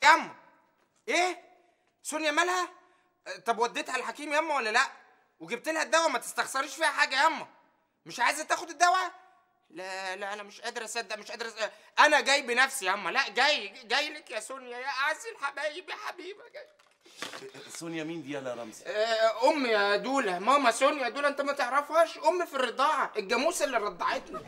ياما ايه سونيا مالها آه، طب وديتها الحكيم ياما ولا لا وجبت لها الدواء ما تستخسريش فيها حاجه ياما مش عايزه تاخد الدواء لا لا انا مش قادر اصدق مش قادر أصدق. انا جاي بنفسي ياما لا جاي جاي لك يا سونيا يا اعز الحبايب يا حبيبه جاي سونيا مين دي يا رمزي آه، امي يا دوله ماما سونيا دوله انت ما تعرفهاش امي في الرضاعه الجاموسه اللي رضعتني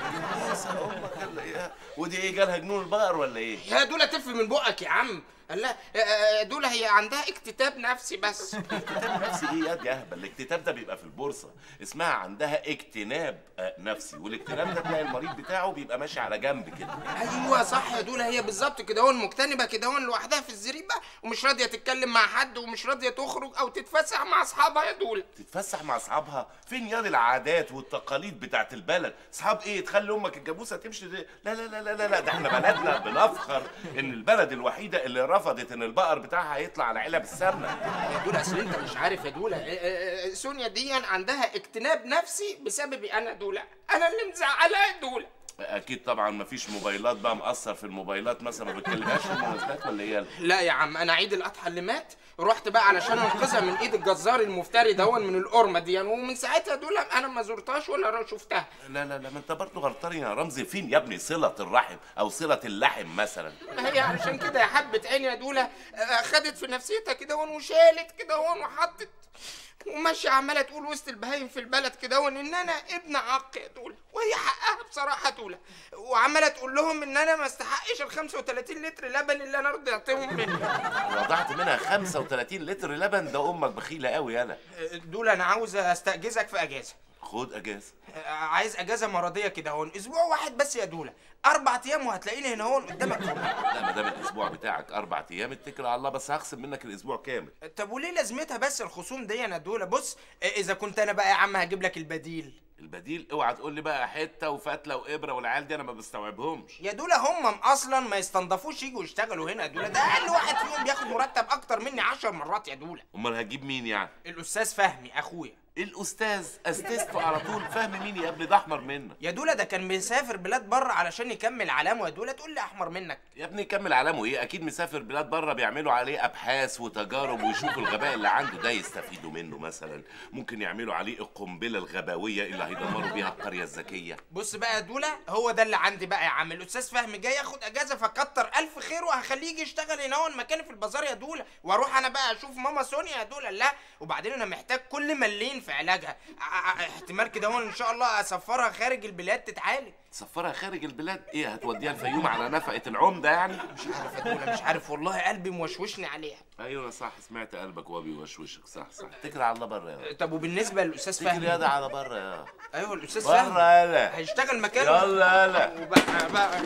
امك يلا ايه ودي ايه جالها جنون البقر ولا ايه يا دوله تف من بقك يا عم لا آه، دوله هي عندها اكتتاب نفسي بس اكتتاب نفسي ايه يا دي اهبل الاكتتاب ده بيبقى في البورصه اسمها عندها اجتناب آه، نفسي والاجتناب ده تلاقي المريض بتاعه بيبقى ماشي على جنب كده ايوه صح يا دوله هي بالظبط كده هون مجتنبه كده هون لوحدها في الزريبه ومش راضيه تتكلم مع حد ومش راضيه تخرج او تتفسح مع اصحابها يا دوله تتفسح مع اصحابها فين ياض العادات والتقاليد بتاعت البلد اصحاب ايه تخلي امك الجاموسه تمشي دي. لا لا لا لا لا, لا. ده احنا بلدنا بنفخر ان البلد الوحيده اللي رفضت ان البقر بتاعها يطلع على علب السمنه يا دوله اصل انت مش عارف يا دوله آه، آه، آه، سونيا دي عندها اجتناب نفسي بسببي انا دوله انا اللي مزعلها يا دوله اكيد طبعا مفيش موبايلات بقى مقصر في الموبايلات مثلا ما بتكلمهاش في المناسبات ولا ايه لا يا عم انا عيد الاضحى اللي مات رحت بقى علشان انقذها من ايد الجزار المفتري دون من القرمه دي يعني ومن ساعتها دول انا ما زرتهاش ولا شفتها لا لا لا ما انت برضه غلطان يا رمزي فين يا ابني صله الرحم او صله اللحم مثلا ما هي علشان كده يا حبة عيني يا دولة آه، خدت في نفسيتها كده هون وشالت كده هون وحطت وماشية عمالة تقول وسط البهايم في البلد كده هون إن أنا ابن عق يا دولة وهي حقها بصراحة دولة وعمالة تقول لهم إن أنا ما استحقش ال 35 لتر لبن اللي أنا رضعتهم منه وضعت منها 35 لتر لبن ده امك بخيله قوي يالا آه، دولة أنا عاوز أستأجزك في أجازة خد اجازه آه، عايز أجازة مرضية كده هون أسبوع واحد بس يا دولة أربع أيام وهتلاقيني هنا هون قدامك لا ما دام الاسبوع بتاعك اربع ايام اتكل على الله بس هخصم منك الاسبوع كامل طب وليه لازمتها بس الخصوم دي يا دولة بص اذا كنت انا بقى يا عم هجيب لك البديل البديل اوعى تقول لي بقى حته وفتله وابره والعيال دي انا ما بستوعبهمش يا دولة هم اصلا ما يستنضفوش يجوا يشتغلوا هنا يا دولة ده اقل واحد فيهم بياخد مرتب اكتر مني عشر مرات يا دولة امال هتجيب مين يعني الاستاذ فهمي اخويا الاستاذ استاذته على طول فاهم مين يا ابني ده احمر منك يا دولة ده كان بيسافر بلاد بره علشان يكمل علامه يا دولة تقول لي احمر منك يا ابني كمل علامه ايه اكيد مسافر بلاد بره بيعملوا عليه ابحاث وتجارب ويشوفوا الغباء اللي عنده ده يستفيدوا منه مثلا ممكن يعملوا عليه القنبله الغبويه اللي هيدمروا بيها القريه الذكيه بص بقى يا دولة هو ده اللي عندي بقى يا عم الاستاذ فهمي جاي ياخد اجازه فكتر الف خير وهخليه يجي يشتغل هنا هون مكاني في البازار يا دولة واروح انا بقى اشوف ماما سونيا يا دولة لا وبعدين انا محتاج كل ملين في علاجها ع- ع- احتمال كده هون ان شاء الله اسفرها خارج البلاد تتعالج تسفرها خارج البلاد ايه هتوديها الفيوم على نفقه العمده يعني مش عارف يا دولة مش عارف والله قلبي موشوشني عليها ايوه صح سمعت قلبك وهو بيوشوشك صح صح اتكل على الله بره يا طب وبالنسبه للاستاذ اتكل فهمي يا ده على بره يا ايوه الاستاذ بره فهمي يلا هيشتغل مكانه يلا يلا وبقى بقى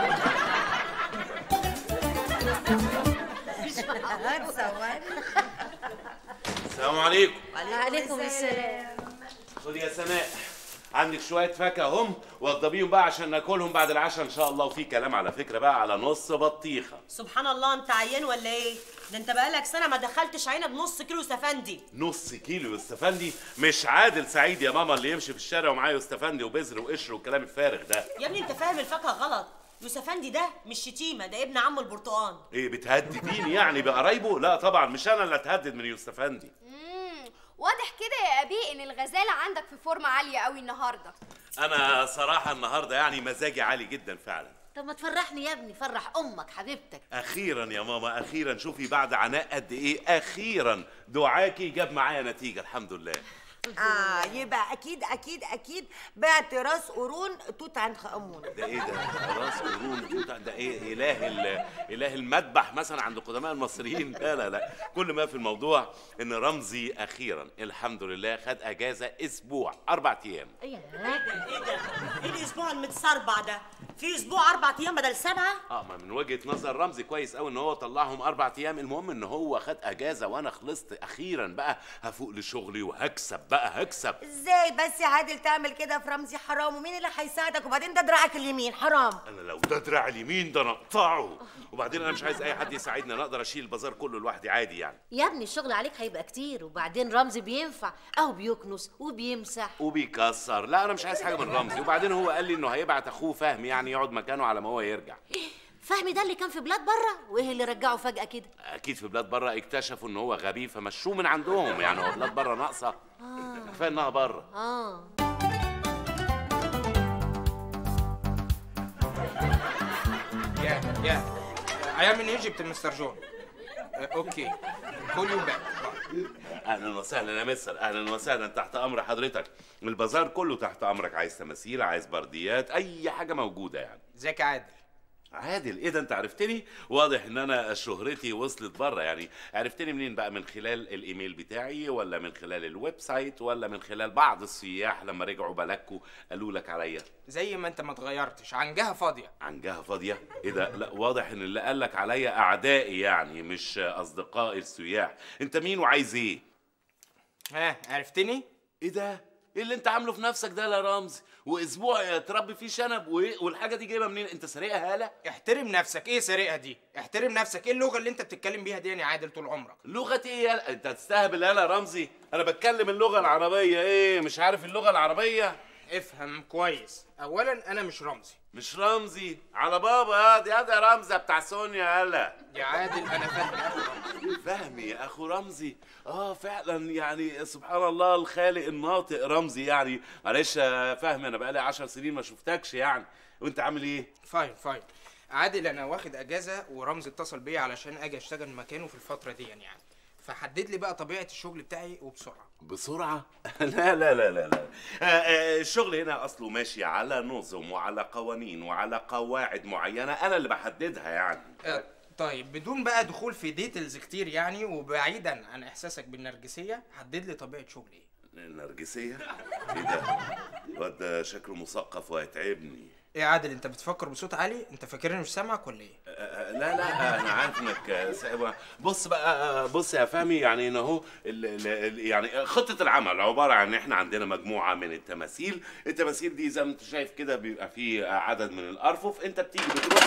السلام عليكم وعليكم السلام خد يا سناء عندك شويه فاكهه هم وضبيهم بقى عشان ناكلهم بعد العشاء ان شاء الله وفي كلام على فكره بقى على نص بطيخه سبحان الله انت عيان ولا ايه ده انت بقالك سنه ما دخلتش عينه بنص كيلو سفندي نص كيلو يوستفندي مش عادل سعيد يا ماما اللي يمشي في الشارع ومعاه يوستفندي وبذر وقشر والكلام الفارغ ده يا ابني انت فاهم الفاكهه غلط يوسفندي ده مش شتيمه ده ابن عم البرتقال ايه بتهدديني يعني بقرايبه لا طبعا مش انا اللي اتهدد من يوستفندي امم واضح كده يا ابي ان الغزاله عندك في فورمه عاليه قوي النهارده انا صراحه النهارده يعني مزاجي عالي جدا فعلا طب ما تفرحني يا ابني فرح امك حبيبتك اخيرا يا ماما اخيرا شوفي بعد عناء قد ايه اخيرا دعاكي جاب معايا نتيجه الحمد لله اه يبقى اكيد اكيد اكيد بعت راس قرون توت عنخ امون ده ايه ده راس قرون توت- ده ايه اله ال- اله المذبح مثلا عند قدماء المصريين لا لا لا كل ما في الموضوع ان رمزي اخيرا الحمد لله خد اجازه اسبوع اربع ايام ايه ده ايه ده ايه الاسبوع المتسربع ده في اسبوع اربع ايام بدل سبعه اه ما من وجهه نظر رمزي كويس قوي ان هو طلعهم اربع ايام المهم ان هو خد اجازه وانا خلصت اخيرا بقى هفوق لشغلي وهكسب بقى هكسب ازاي بس يا عادل تعمل كده في رمزي حرام ومين اللي هيساعدك وبعدين ده دراعك اليمين حرام انا لو ده دراع اليمين ده انا اقطعه وبعدين انا مش عايز اي حد يساعدني انا اقدر اشيل البازار كله لوحدي عادي يعني يا ابني الشغل عليك هيبقى كتير وبعدين رمزي بينفع اهو بيكنس وبيمسح وبيكسر لا انا مش عايز حاجه من رمزي وبعدين هو قال لي انه هيبعت اخوه فهمي يعني يقعد مكانه على ما هو يرجع فهمي ده اللي كان في بلاد بره وايه اللي رجعه فجأة كده اكيد في بلاد بره اكتشفوا ان هو غبي فمشوه من عندهم يعني هو بلاد بره ناقصه كفايه انها بره اه يا يا I am in Egypt مستر جون اوكي call you back Bye. اهلا وسهلا يا مستر اهلا وسهلا تحت امر حضرتك البازار كله تحت امرك عايز تماثيل عايز برديات اي حاجه موجوده يعني ازيك يا عادل عادل ايه ده انت عرفتني واضح ان انا شهرتي وصلت بره يعني عرفتني منين بقى من خلال الايميل بتاعي ولا من خلال الويب سايت ولا من خلال بعض السياح لما رجعوا بلدكوا قالوا لك عليا زي ما انت ما اتغيرتش عن جهه فاضيه عن جهه فاضيه ايه ده لا واضح ان اللي قال لك عليا اعدائي يعني مش اصدقائي السياح انت مين وعايز ايه ها عرفتني ايه ده ايه اللي انت عامله في نفسك ده يا رمزي واسبوع تربي فيه شنب وايه والحاجه دي جايبها منين انت سارقها هاله احترم نفسك ايه سرقه دي احترم نفسك ايه اللغه اللي انت بتتكلم بيها دي يا عادل طول عمرك لغة ايه يا انت هتستهبل انا يا رمزي انا بتكلم اللغة العربية ايه مش عارف اللغة العربية افهم كويس اولا انا مش رمزي مش رمزي على بابا يا دي يا رمزة بتاع سونيا هلا يا عادل انا فاهم يا أخو رمزي. فهمي يا اخو رمزي اه فعلا يعني سبحان الله الخالق الناطق رمزي يعني معلش يا فهمي انا بقالي عشر سنين ما شفتكش يعني وانت عامل ايه فاين فاين عادل انا واخد اجازه ورمزي اتصل بيا علشان اجي اشتغل مكانه في الفتره دي يعني فحدد لي بقى طبيعه الشغل بتاعي وبسرعه بسرعة؟ لا لا لا لا لا آه، آه، الشغل هنا أصله ماشي على نظم وعلى قوانين وعلى قواعد معينة أنا اللي بحددها يعني آه، طيب بدون بقى دخول في ديتيلز كتير يعني وبعيدا عن احساسك بالنرجسيه حدد لي طبيعه شغلي ايه النرجسية؟ إيه ده؟ الواد ده شكله مثقف وهيتعبني ايه يا عادل انت بتفكر بصوت عالي انت فاكرني مش سامعك ولا ايه آه، لا لا انا عارف انك آه، سايبها بص بقى آه، بص يا فهمي يعني ان اهو ال- ال- ال- يعني خطه العمل عباره عن ان احنا عندنا مجموعه من التماثيل التماثيل دي زي ما انت شايف كده بيبقى فيه عدد من الارفف انت بتيجي بتروح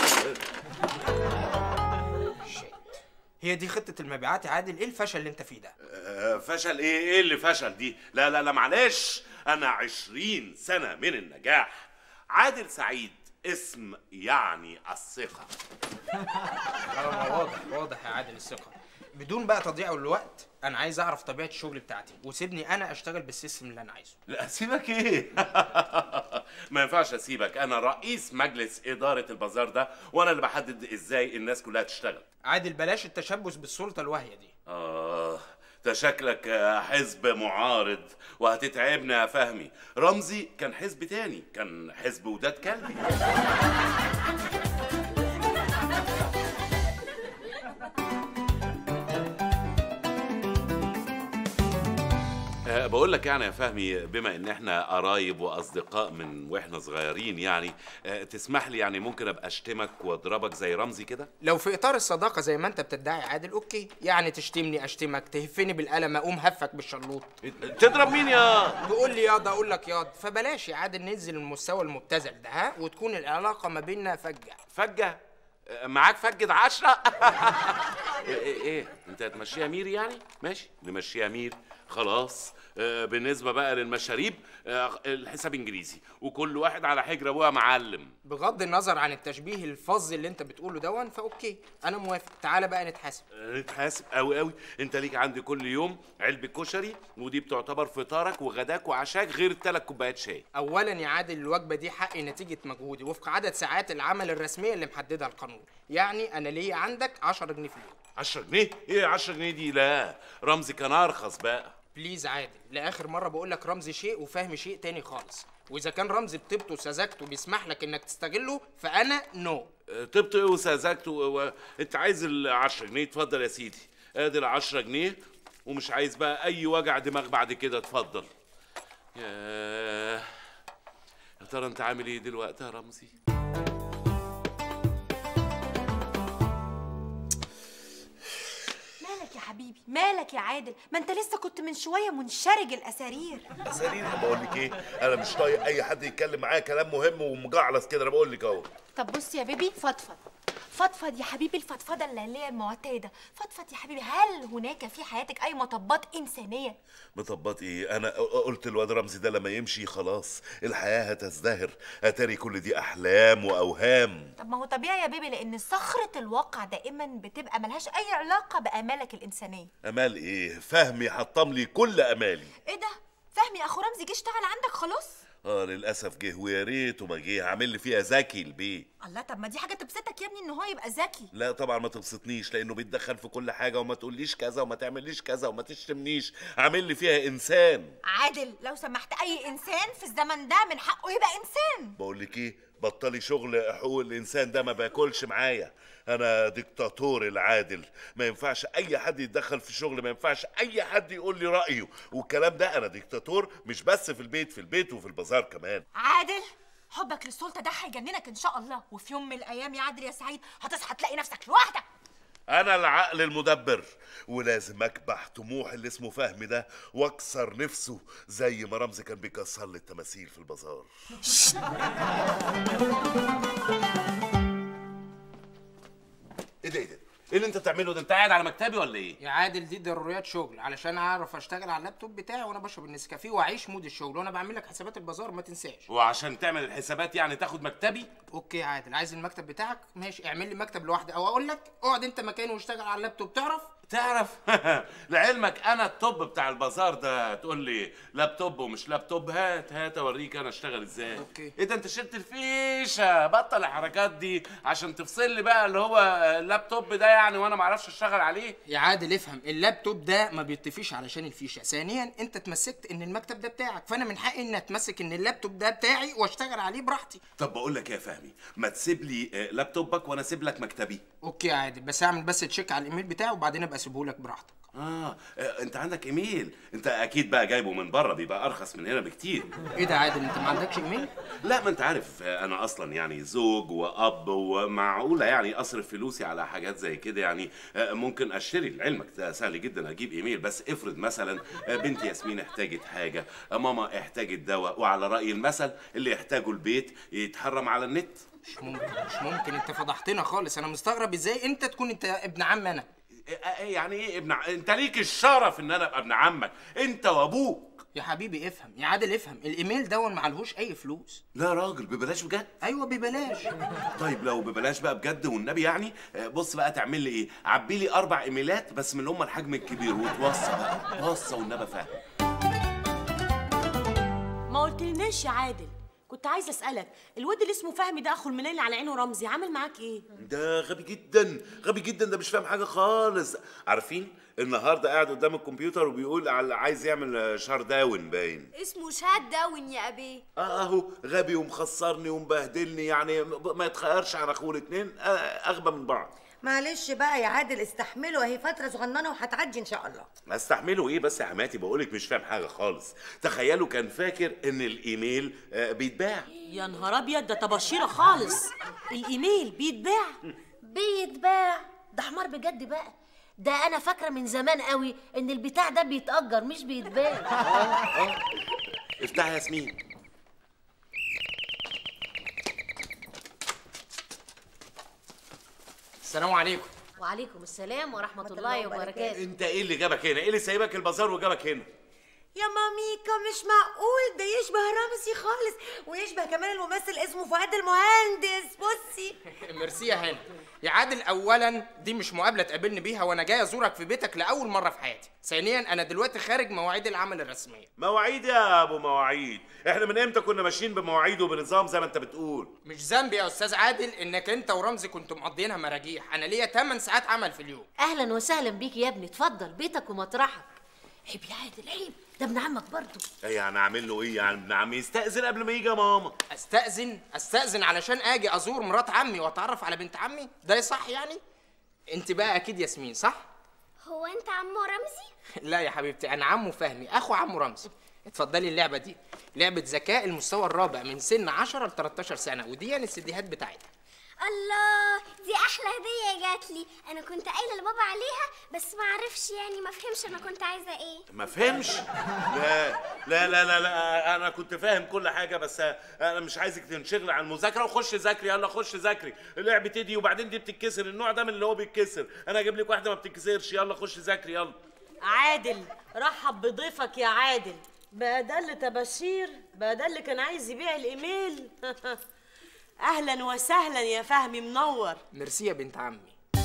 شيت هي دي خطه المبيعات يا عادل ايه الفشل اللي انت فيه ده آه، فشل ايه ايه اللي فشل دي لا لا لا معلش انا عشرين سنه من النجاح عادل سعيد اسم يعني الثقه اه واضح واضح يا عادل الثقه بدون بقى تضييع الوقت انا عايز اعرف طبيعه الشغل بتاعتي وسيبني انا اشتغل بالسيستم اللي انا عايزه لا اسيبك ايه ما ينفعش اسيبك انا رئيس مجلس اداره البازار ده وانا اللي بحدد ازاي الناس كلها تشتغل عادل بلاش التشبث بالسلطه الواهيه دي اه ده شكلك آه، حزب معارض وهتتعبنا يا فهمي رمزي كان حزب تاني كان حزب وداد كلبي أه بقول لك يعني يا فهمي بما ان احنا قرايب واصدقاء من واحنا صغيرين يعني أه تسمح لي يعني ممكن ابقى اشتمك واضربك زي رمزي كده لو في اطار الصداقه زي ما انت بتدعي يا عادل اوكي يعني تشتمني اشتمك تهفني بالقلم اقوم هفك بالشلوط تضرب مين يا تقول لي ياض اقول لك ياض فبلاش يا عادل ننزل المستوى المبتذل ده ها وتكون العلاقه ما بيننا فجه فجة أه، معاك فجة عشرة ايه ايه ايه انت هتمشيها مير يعني ماشي نمشيها مير خلاص آه، بالنسبة بقى للمشاريب آه، الحساب انجليزي وكل واحد على حجر ابوها معلم بغض النظر عن التشبيه الفظ اللي انت بتقوله دون فاوكي انا موافق تعالى بقى نتحاسب نتحاسب قوي قوي انت ليك عندي كل يوم علبة كشري ودي بتعتبر فطارك وغداك وعشاك غير ثلاث كوبايات شاي اولا يا عادل الوجبه دي حقي نتيجه مجهودي وفق عدد ساعات العمل الرسميه اللي محددها القانون يعني انا ليا عندك 10 جنيه في اليوم 10 جنيه ايه 10 جنيه دي لا رمزي كان ارخص بقى بليز عادل لاخر مره بقول لك رمزي شيء وفهم شيء تاني خالص واذا كان رمزي بطيبته وسذاجته بيسمح لك انك تستغله فانا نو آه، طبت ايه وسذاجت و... و... انت عايز ال 10 جنيه اتفضل يا سيدي ادي ال 10 جنيه ومش عايز بقى اي وجع دماغ بعد كده اتفضل ياه يا ترى انت عامل ايه دلوقتي يا رمزي مالك يا حبيبي مالك يا عادل ما انت لسه كنت من شويه منشرج الاسارير اساليني بقول لك ايه انا مش طايق اي حد يتكلم معايا كلام مهم ومجعلص كده انا بقول لك اهو طب بص يا بيبي فضفض فضفض يا حبيبي الفضفضه الليليه المعتاده فضفض يا حبيبي هل هناك في حياتك اي مطبات انسانيه مطبات ايه انا قلت الواد رمزي ده لما يمشي خلاص الحياه هتزدهر اتاري كل دي احلام واوهام طب ما هو طبيعي يا بيبي لان صخره الواقع دائما بتبقى ملهاش اي علاقه بامالك الانسانيه امال ايه فهمي حطم لي كل امالي ايه ده فهمي اخو رمزي جه اشتغل عندك خلاص اه للاسف جه ويا ريته ما جه عامل لي فيها ذكي البيه الله طب ما دي حاجه تبسطك يا ابني ان هو يبقى ذكي لا طبعا ما تبسطنيش لانه بيتدخل في كل حاجه وما تقوليش كذا وما تعمليش كذا وما تشتمنيش عامل لي فيها انسان عادل لو سمحت اي انسان في الزمن ده من حقه يبقى انسان بقول لك ايه بطلي شغل حقوق الانسان ده ما باكلش معايا انا ديكتاتور العادل ما ينفعش اي حد يتدخل في شغل ما ينفعش اي حد يقول لي رايه والكلام ده انا ديكتاتور مش بس في البيت في البيت وفي البازار كمان عادل حبك للسلطه ده هيجننك ان شاء الله وفي يوم من الايام يا عادل يا سعيد هتصحى تلاقي نفسك لوحدك انا العقل المدبر ولازم اكبح طموح اللي اسمه فهمي ده واكسر نفسه زي ما رمزي كان بيكسر لي التماثيل في البازار ايه ده ايه ده ايه اللي انت بتعمله ده انت قاعد على مكتبي ولا ايه يا عادل دي ضروريات شغل علشان اعرف اشتغل على اللابتوب بتاعي وانا بشرب النسكافيه واعيش مود الشغل وانا بعمل لك حسابات البازار ما تنساش وعشان تعمل الحسابات يعني تاخد مكتبي اوكي يا عادل عايز المكتب بتاعك ماشي اعمل لي مكتب لوحدي او اقول لك اقعد انت مكاني واشتغل على اللابتوب تعرف تعرف لعلمك انا التوب بتاع البازار ده تقول لي لابتوب ومش لابتوب هات هات اوريك انا اشتغل ازاي أوكي. ايه ده انت شلت الفيشه بطل الحركات دي عشان تفصل لي بقى اللي هو اللابتوب ده يعني وانا ما اعرفش اشتغل عليه يا عادل افهم اللابتوب ده ما بيطفيش علشان الفيشه ثانيا انت اتمسكت ان المكتب ده بتاعك فانا من حقي ان اتمسك ان اللابتوب ده بتاعي واشتغل عليه براحتي طب بقول لك إيه يا فهمي ما تسيب لي آه، لابتوبك وانا اسيب لك مكتبي اوكي يا عادل بس اعمل بس تشيك على الايميل بتاعه وبعدين ابقى اسيبه لك براحتك آه. اه انت عندك ايميل انت اكيد بقى جايبه من بره بيبقى ارخص من هنا بكتير ايه ده يا عادل انت ما عندكش ايميل لا ما انت عارف آه، انا اصلا يعني زوج واب ومعقوله يعني اصرف فلوسي على حاجات زي كده يعني آه، ممكن اشتري لعلمك ده سهل جدا اجيب ايميل بس افرض مثلا آه، بنتي ياسمين احتاجت حاجه آه، ماما احتاجت دواء وعلى راي المثل اللي يحتاجه البيت يتحرم على النت مش ممكن مش ممكن انت فضحتنا خالص انا مستغرب ازاي انت تكون انت ابن عم انا آه، آه، يعني ايه ابن ع- انت ليك الشرف ان انا ابقى ابن عمك انت وابوك يا حبيبي افهم يا عادل افهم الايميل دون معلهوش اي فلوس لا يا راجل ببلاش بجد ايوه ببلاش طيب لو ببلاش بقى بجد والنبي يعني آه، بص بقى تعمل لي ايه عبي لي اربع ايميلات بس من اللي هم الحجم الكبير وتوصى بقى توصى والنبي فاهم ما قلتلناش يا عادل كنت عايزه اسالك الواد اللي اسمه فهمي ده اخو المنيل على عينه رمزي عامل معاك ايه ده غبي جدا غبي جدا ده مش فاهم حاجه خالص عارفين النهارده قاعد قدام الكمبيوتر وبيقول على عايز يعمل شهر داون باين اسمه شهاد داون يا ابي اه اهو غبي ومخسرني ومبهدلني يعني ما يتخيرش عن اخوه الاتنين آه، اغبى من بعض معلش بقى يا عادل استحمله اهي فتره صغننه وهتعدي ان شاء الله استحمله ايه بس يا حماتي بقولك مش فاهم حاجه خالص تخيلوا كان فاكر ان الايميل آه، بيتباع يا نهار ابيض ده طباشيره خالص الايميل بيتباع بيتباع ده حمار بجد بقى ده انا فاكره من زمان قوي ان البتاع ده بيتأجر مش بيتباع افتح يا ياسمين السلام عليكم وعليكم السلام ورحمه الله وبركاته انت ايه اللي جابك هنا ايه اللي سايبك البازار وجابك هنا يا ماميكا مش معقول ده يشبه رمزي خالص ويشبه كمان الممثل اسمه فؤاد المهندس بصي ميرسي يا هاني يا عادل اولا دي مش مقابله تقابلني بيها وانا جاي ازورك في بيتك لاول مره في حياتي ثانيا انا دلوقتي خارج مواعيد العمل الرسميه مواعيد يا ابو مواعيد احنا من امتى كنا ماشيين بمواعيد وبنظام زي ما انت بتقول مش ذنبي يا استاذ عادل انك انت ورمزي كنتوا مقضيينها مراجيح انا ليا 8 ساعات عمل في اليوم اهلا وسهلا بيك يا ابني اتفضل بيتك ومطرحك عيب يا عادل عيب ده ابن عمك برضه ايه يعني اعمل له ايه يعني ابن عمي يستأذن قبل ما يجي يا ماما استاذن استاذن علشان اجي ازور مرات عمي واتعرف على بنت عمي ده صح يعني انت بقى اكيد ياسمين صح هو انت عمو رمزي لا يا حبيبتي انا عمو فهمي اخو عمو رمزي اتفضلي اللعبه دي لعبه ذكاء المستوى الرابع من سن 10 ل 13 سنه ودي يعني السيديهات بتاعتها الله دي احلى هديه جات لي انا كنت قايله لبابا عليها بس ما عرفش يعني ما فهمش انا كنت عايزه ايه ما فهمش لا لا لا لا لا انا كنت فاهم كل حاجه بس انا مش عايزك تنشغلي عن المذاكره وخش ذاكري يلا خش ذاكري لعبه ايدي وبعدين دي بتتكسر النوع ده من اللي هو بيتكسر انا اجيب لك واحده ما بتتكسرش يلا خش ذاكري يلا عادل رحب بضيفك يا عادل بقى ده اللي تبشير بقى ده اللي كان عايز يبيع الايميل اهلا وسهلا يا فهمي منور ميرسي يا بنت عمي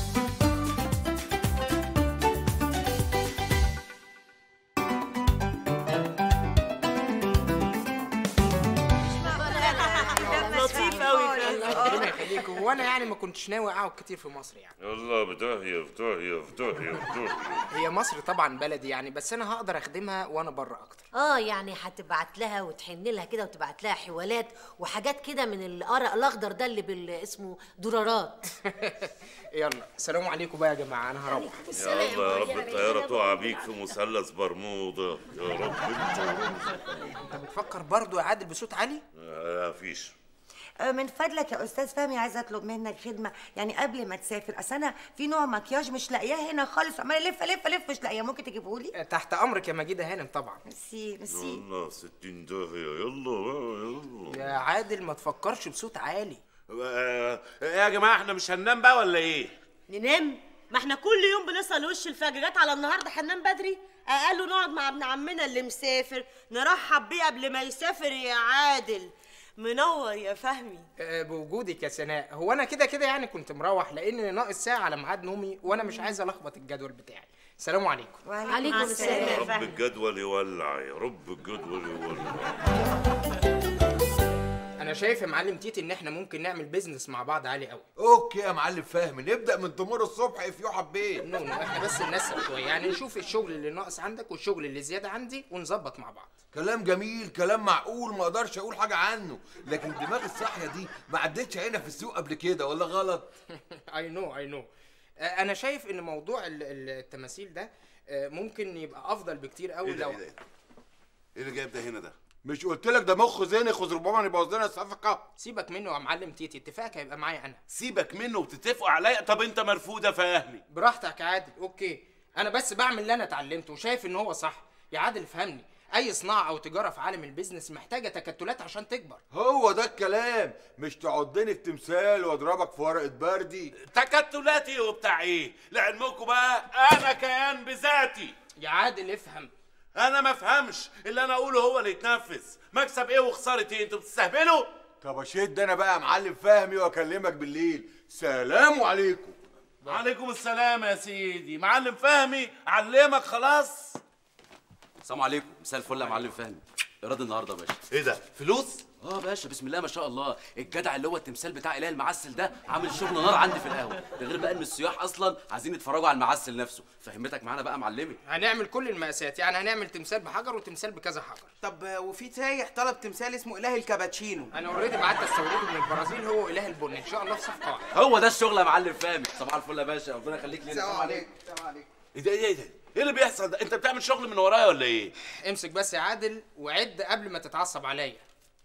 لطيف قوي ربنا يخليك هو انا يعني ما كنتش ناوي اقعد كتير في مصر يعني يلا بداهية بداهية بداهية بداهية هي مصر طبعا بلدي يعني بس انا هقدر اخدمها وانا بره اكتر اه يعني هتبعت لها وتحن لها كده وتبعت لها حوالات وحاجات كده من القرق الاخضر ده اللي بال اسمه درارات يلا السلام عليكم بقى يا جماعه انا هروح يلا يا رب الطيارة تقع بيك في مثلث برمودا يا رب انت انت بتفكر برضو يا عادل بصوت عالي لا فيش آه، من فضلك يا استاذ فهمي عايزه اطلب منك خدمه يعني قبل ما تسافر اصل انا في نوع مكياج مش لاقياه هنا خالص عماله الف الف الف مش لاقياه ممكن تجيبه لي تحت امرك يا مجيده هانم طبعا ميرسي ميرسي يلا ستين داهية يلا بقى يلا يا عادل ما تفكرش بصوت عالي آه، ايه يا جماعه احنا مش هننام بقى ولا ايه ننام ما احنا كل يوم بنصحى لوش الفجر جت على النهارده هننام بدري اقل نقعد مع ابن عمنا اللي مسافر نرحب بيه قبل ما يسافر يا عادل منور يا فهمي آه، بوجودك يا سناء هو انا كده كده يعني كنت مروح لان ناقص ساعه على ميعاد نومي وانا مش عايز الخبط الجدول بتاعي السلام عليكم عليكم السلام يا يا رب فهمي الجدول يولع يا رب الجدول يولع انا شايف يا معلم تيتي ان احنا ممكن نعمل بيزنس مع بعض عالي قوي اوكي يا معلم فهمي نبدا من تمور الصبح if you حبيت نو نو احنا بس ننسق شويه يعني نشوف الشغل اللي ناقص عندك والشغل اللي زياده عندي ونظبط مع بعض كلام جميل كلام معقول ما اقدرش اقول حاجه عنه لكن الدماغ الصاحيه دي ما عدتش هنا في السوق قبل كده ولا غلط اي نو اي نو انا شايف ان موضوع ال- ال- التماثيل ده آه، ممكن يبقى افضل بكتير قوي ايه ده لو ايه ده ايه اللي جايب ده هنا ده مش قلت لك ده مخ زينخ ربما يبوظ لنا الصفقه سيبك منه يا معلم تيتي اتفاقك هيبقى معايا انا سيبك منه وبتتفقوا عليا طب انت مرفوضه فاهمي براحتك يا عادل اوكي انا بس بعمل اللي انا اتعلمته وشايف ان هو صح يا عادل فهمني اي صناعه او تجاره في عالم البيزنس محتاجه تكتلات عشان تكبر هو ده الكلام مش تعضني في تمثال واضربك في ورقه بردي تكتلاتي وبتاع ايه لعلمكم بقى انا كيان بذاتي يا عادل افهم انا ما افهمش اللي انا اقوله هو اللي يتنفذ مكسب ايه وخساره ايه انتوا بتستهبلوا طب اشد انا بقى يا معلم فهمي واكلمك بالليل سلام عليكم عليكم السلام يا سيدي معلم فهمي علمك خلاص السلام عليكم مساء الفل يا معلم فهمي ايراد النهارده يا باشا ايه ده فلوس اه باشا بسم الله ما شاء الله الجدع اللي هو التمثال بتاع اله المعسل ده عامل شغل نار عندي في القهوه ده غير بقى ان السياح اصلا عايزين يتفرجوا على المعسل نفسه فهمتك معانا بقى معلمي هنعمل كل المقاسات يعني هنعمل تمثال بحجر وتمثال بكذا حجر طب وفي سايح طلب تمثال اسمه اله الكابتشينو انا اوريدي بعت استورده من البرازيل هو اله البن ان شاء الله في صفقه واحده هو ده الشغل يا معلم فهمي صباح الفل يا باشا ربنا يخليك لينا سلام عليكم سلام عليكم ايه ده ايه ده ايه اللي بيحصل ده انت بتعمل شغل من ورايا ولا ايه امسك بس يا عادل وعد قبل ما تتعصب عليا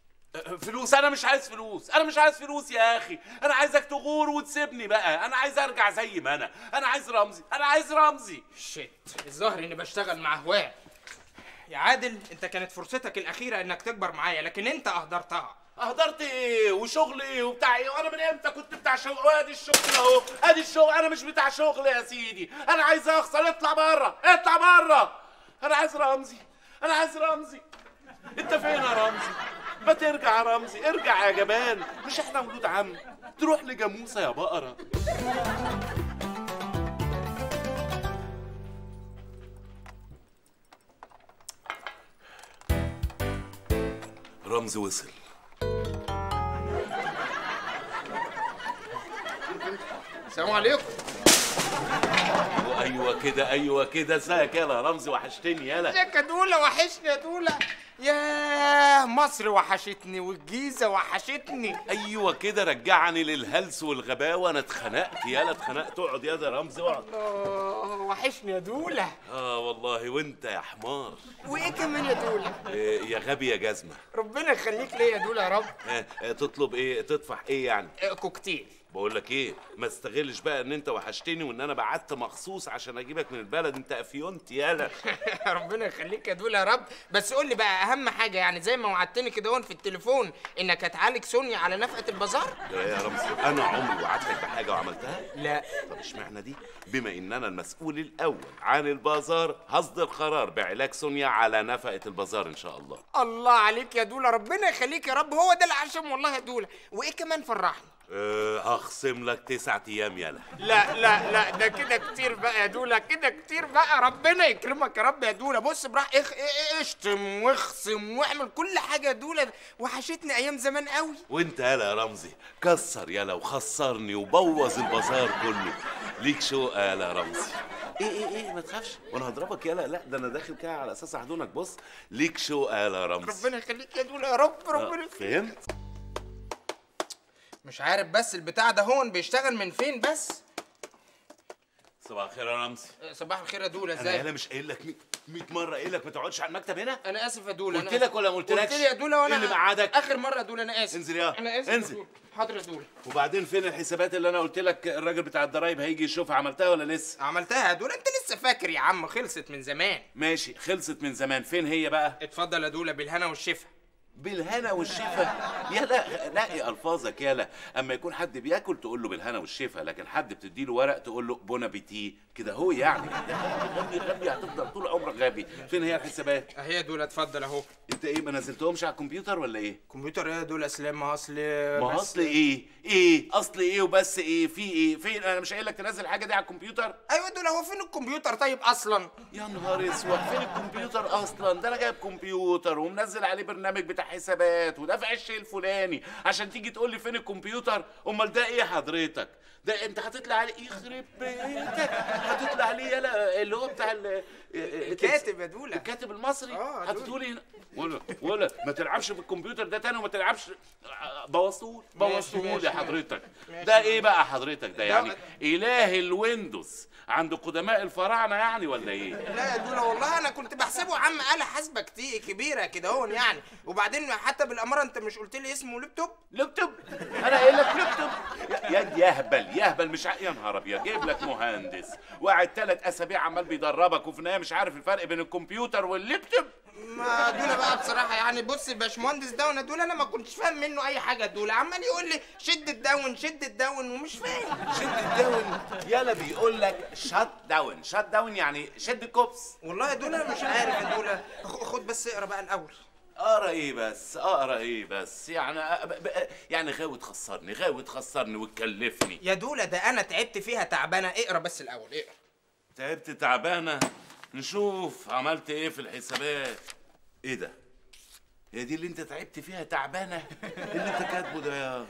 فلوس انا مش عايز فلوس انا مش عايز فلوس يا اخي انا عايزك تغور وتسيبني بقى انا عايز ارجع زي ما انا انا عايز رمزي انا عايز رمزي شيت الظاهر اني بشتغل مع هواه يا عادل انت كانت فرصتك الاخيره انك تكبر معايا لكن انت اهدرتها اهدرت ايه وشغل ايه وبتاع ايه وانا من امتى كنت بتاع شغل وادي الشغل اهو ادي الشغل انا مش بتاع شغل يا سيدي انا عايز اخسر اطلع بره اطلع بره انا عايز رمزي انا عايز رمزي انت فين يا رمزي ما ترجع يا رمزي ارجع يا جمال مش احنا ولود عم تروح لجاموسه يا بقره رمزي وصل السلام عليكم ايوه كده ايوه كده ازيك يلا رمزي وحشتني يلا ازيك يا دوله وحشني يا دوله ياه مصر وحشتني والجيزه وحشتني ايوه كده رجعني للهلس والغباوه انا اتخنقت يالا اتخنقت اقعد يا ده رمزي اقعد الله وحشني يا دوله اه والله وانت يا حمار وايه كمان يا دوله إيه يا غبي يا جزمه ربنا يخليك ليا يا دوله يا رب آه آه تطلب ايه تدفع ايه يعني آه، كوكتيل بقول لك ايه ما استغلش بقى ان انت وحشتني وان انا بعت مخصوص عشان اجيبك من البلد انت افيونت يالا ربنا يخليك يا دول يا رب بس قول لي بقى اهم حاجه يعني زي ما وعدتني كده هون في التليفون انك هتعالج سونيا على نفقه البازار لا يا رمزي انا عمري وعدتك بحاجه وعملتها لا طب اشمعنى دي بما ان انا المسؤول الاول عن البازار هصدر قرار بعلاج سونيا على نفقه البازار ان شاء الله الله عليك يا دولا ربنا يخليك يا رب هو ده العشم والله يا دولا وايه كمان فرحني أه هخصم لك تسعة ايام يالا لا لا لا ده كده كتير بقى يا دولا كده كتير بقى ربنا يكرمك يا رب يا دولا بص براح اخ اه- اشتم واخصم واعمل كل حاجه يا دولا وحشتني ايام زمان قوي وانت يالا يا رمزي كسر يالا وخسرني وبوظ البازار كله ليك شو يالا يا رمزي ايه ايه ايه ما تخافش وانا هضربك يالا لا ده انا داخل كده على اساس احضنك بص ليك شو يالا يا رمزي ربنا يخليك يا دولا يا رب ربنا آه، يخليك فهمت مش عارف بس البتاع ده هون بيشتغل من فين بس صباح الخير يا رمزي اه، صباح الخير يا دولا انا ازاي يالا مش قايل لك 100 مره قايل لك ما تقعدش على المكتب هنا انا اسف يا دولا قلت أنا لك ولا ما آسف. قلتلكش؟ قلت لي يا دولا وانا إيه اللي مقعدك؟ اخر مره يا دولا انا اسف انزل يا انا اسف انزل. يا دولا. حاضر يا دولا وبعدين فين الحسابات اللي انا قلت لك الراجل بتاع الضرايب هيجي يشوفها عملتها ولا لسه عملتها يا دولا انت لسه فاكر يا عم خلصت من زمان ماشي خلصت من زمان فين هي بقى اتفضل يا دولا بالهنا والشفا بالهنا والشفا يلا نقي الفاظك يلا اما يكون حد بياكل تقول له بالهنا والشفا لكن حد بتدي له ورق تقول له بون ابيتي كده هو يعني غبي غبي هتفضل طول عمرك غبي فين هي الحسابات اهي يا دولا اتفضل اهو انت ايه ما نزلتهمش على الكمبيوتر ولا ايه كمبيوتر ايه يا دولا اسلام ما اصل ما بس- اصل ايه ايه اصل ايه وبس ايه في ايه فين انا مش قايل لك تنزل الحاجه دي على الكمبيوتر ايوه يا دولا هو فين الكمبيوتر طيب اصلا يا نهار اسود فين الكمبيوتر اصلا ده انا جايب كمبيوتر ومنزل عليه برنامج بتاع حسابات ودافع الشيء الفلاني عشان تيجي تقول لي فين الكمبيوتر امال ده ايه حضرتك ده انت هتطلع عليه يخرب بيتك هتطلع عليه يلا اللي هو بتاع ال- الكاتب يا دولا الكاتب المصري اه هتقولي هنا ولا ولا ما تلعبش بالكمبيوتر ده تاني وما تلعبش بوظتهولي بوظتهولي ماشي، يا ماشي. حضرتك ماشي. ده ايه بقى حضرتك ده يعني ده- اله الويندوز عند قدماء الفراعنه يعني ولا ايه لا يا دولا والله انا كنت بحسبه يا عم آلة حاسبة كتير كبيرة كده هون يعني وبعدين حتى بالأمارة أنت مش قلت لي اسمه لابتوب؟ لابتوب انا قايل لك لابتوب يا يهبل يهبل مش ع... يا نهار ابيض جايب لك مهندس وقاعد ثلاث اسابيع عمال بيدربك وفي النهايه مش عارف الفرق بين الكمبيوتر واللابتوب ما دولا بقى بصراحة يعني بص الباشمهندس ده وانا دولا انا ما كنتش فاهم منه أي حاجة دولا عمال يقول لي شد الداون شد الداون ومش فاهم شد الداون يلا بيقول لك شات داون شات داون يعني شد الكوبس والله يا دولا مش عارف يا دولا خ- خد بس اقرا بقى الأول اقرا ايه بس اقرا ايه بس يعني أ- ب- ب- يعني غاوي تخسرني غاوي تخسرني وتكلفني يا دولا ده أنا تعبت فيها تعبانة اقرا بس الأول اقرا تعبت تعبانه نشوف عملت ايه في الحسابات ايه ده هي دي اللي انت تعبت فيها تعبانه اللي انت كاتبه ده يا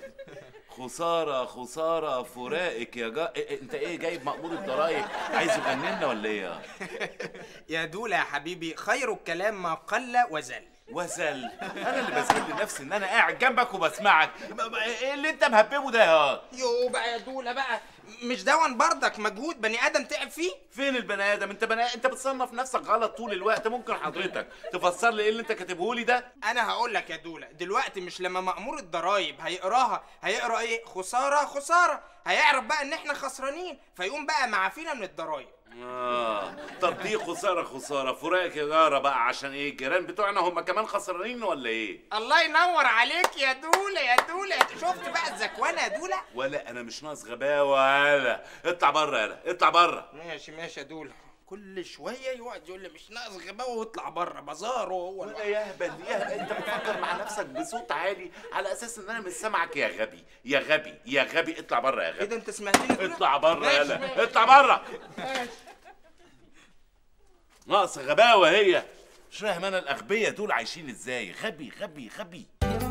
خساره خساره فراقك يا جا... إيه انت ايه جايب مأمور الضرايب عايز يغني ولا ايه يا يا دولا يا حبيبي خير الكلام ما قل وزل وزل انا اللي بذل نفسي ان انا قاعد جنبك وبسمعك ب- ب- ايه اللي انت مهببه ده يا يو بقى يا دولا بقى مش دون برضك مجهود بني ادم تعب فيه فين البني ادم انت بني انت بتصنف نفسك غلط طول الوقت ممكن حضرتك تفسر لي ايه اللي انت كاتبه لي ده انا هقول لك يا دولا دلوقتي مش لما مأمور الضرايب هيقراها هيقرا ايه خساره خساره هيعرف بقى ان احنا خسرانين فيقوم بقى معافينا من الضرايب اه طب دي خساره خساره فراقك يا جاره بقى عشان ايه الجيران بتوعنا هم كمان خسرانين ولا ايه الله ينور عليك يا دولا يا دولا شفت بقى الزكوانه يا دولا ولا انا مش ناقص غباوه ولا اطلع بره يلا اطلع بره ماشي ماشي يا دولا كل شويه يقعد يقول لي مش ناقص غباوه واطلع بره بازار وهو ولا يهبل يهبل انت بتفكر مع نفسك بصوت عالي على اساس ان انا مش سامعك يا غبي يا غبي يا غبي اطلع بره يا ايه غبي ده انت سمعتني كده؟ اطلع بره ماشي، يلا ماشي. اطلع بره ماشي ناقص غباوه هي مش فاهم انا الاغبياء دول عايشين ازاي غبي غبي غبي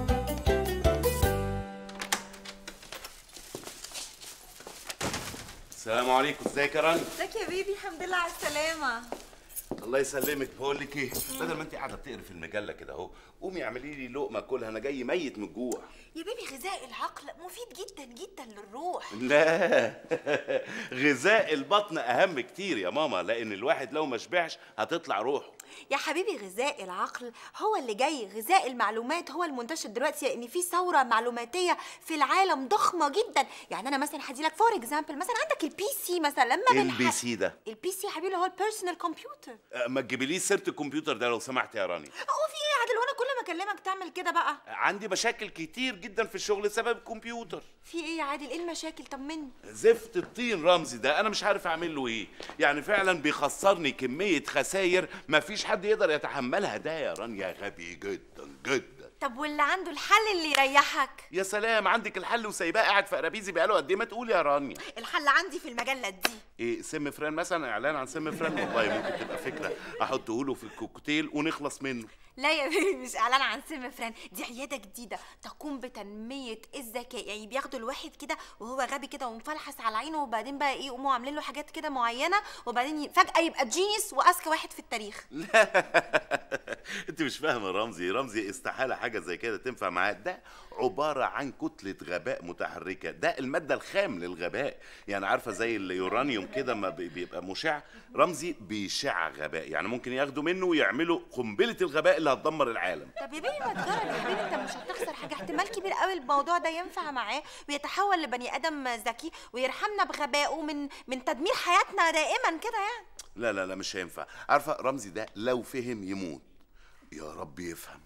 السلام عليكم ازيك يا رنا ازيك يا بيبي الحمد لله على السلامة الله يسلمك بقول لك ايه بدل ما انت قاعده بتقري في المجله كده اهو قومي اعملي لي لقمه كلها انا جاي ميت من الجوع يا بيبي غذاء العقل مفيد جدا جدا للروح لا غذاء البطن اهم كتير يا ماما لان الواحد لو ما شبعش هتطلع روحه يا حبيبي غذاء العقل هو اللي جاي غذاء المعلومات هو المنتشر دلوقتي لان في ثوره معلوماتيه في العالم ضخمه جدا يعني انا مثلا هدي لك فور اكزامبل مثلا عندك البي سي مثلا لما ايه بنح- البي سي ده البي سي يا حبيبي اللي هو البيرسونال كمبيوتر أه، ما تجيبليش سيره الكمبيوتر ده لو سمحت يا رانيا هو في ايه يا عادل وانا كل ما اكلمك تعمل كده بقى عندي مشاكل كتير جدا في الشغل بسبب الكمبيوتر في ايه يا عادل ايه المشاكل طمني زفت الطين رمزي ده انا مش عارف اعمل له ايه يعني فعلا بيخسرني كميه خساير مفيش حد يقدر يتحملها ده يا رانيا غبي جدا جدا طب واللي عنده الحل اللي يريحك يا سلام عندك الحل وسايباه قاعد في قرابيزي بقاله قد ايه ما تقول يا رانيا الحل عندي في المجله دي ايه سم فران مثلا اعلان عن سم فران والله ممكن تبقى فكره احطه له في الكوكتيل ونخلص منه لا يا بيبي مش اعلان عن سم فران دي عياده جديده تقوم بتنميه الذكاء يعني بياخدوا الواحد كده وهو غبي كده ومفلحس على عينه وبعدين بقى ايه يقوموا عاملين له حاجات كده معينه وبعدين ي- فجاه يبقى جينيس واذكى واحد في التاريخ انت مش فاهمه رمزي رمزي استحاله حاجه زي كده تنفع معاه ده عباره عن كتله غباء متحركه ده الماده الخام للغباء يعني عارفه زي اليورانيوم كده ما بي- بيبقى مشع رمزي بيشع غباء يعني ممكن ياخدوا منه ويعملوا قنبله الغباء اللي هتدمر العالم طب يا بيبي ما تجرب يا حبيبي انت مش هتخسر حاجه احتمال كبير قوي الموضوع ده ينفع معاه ويتحول لبني ادم ذكي ويرحمنا بغبائه من من تدمير حياتنا دائما كده يعني لا لا لا مش هينفع عارفه رمزي ده لو فهم يموت يا رب يفهم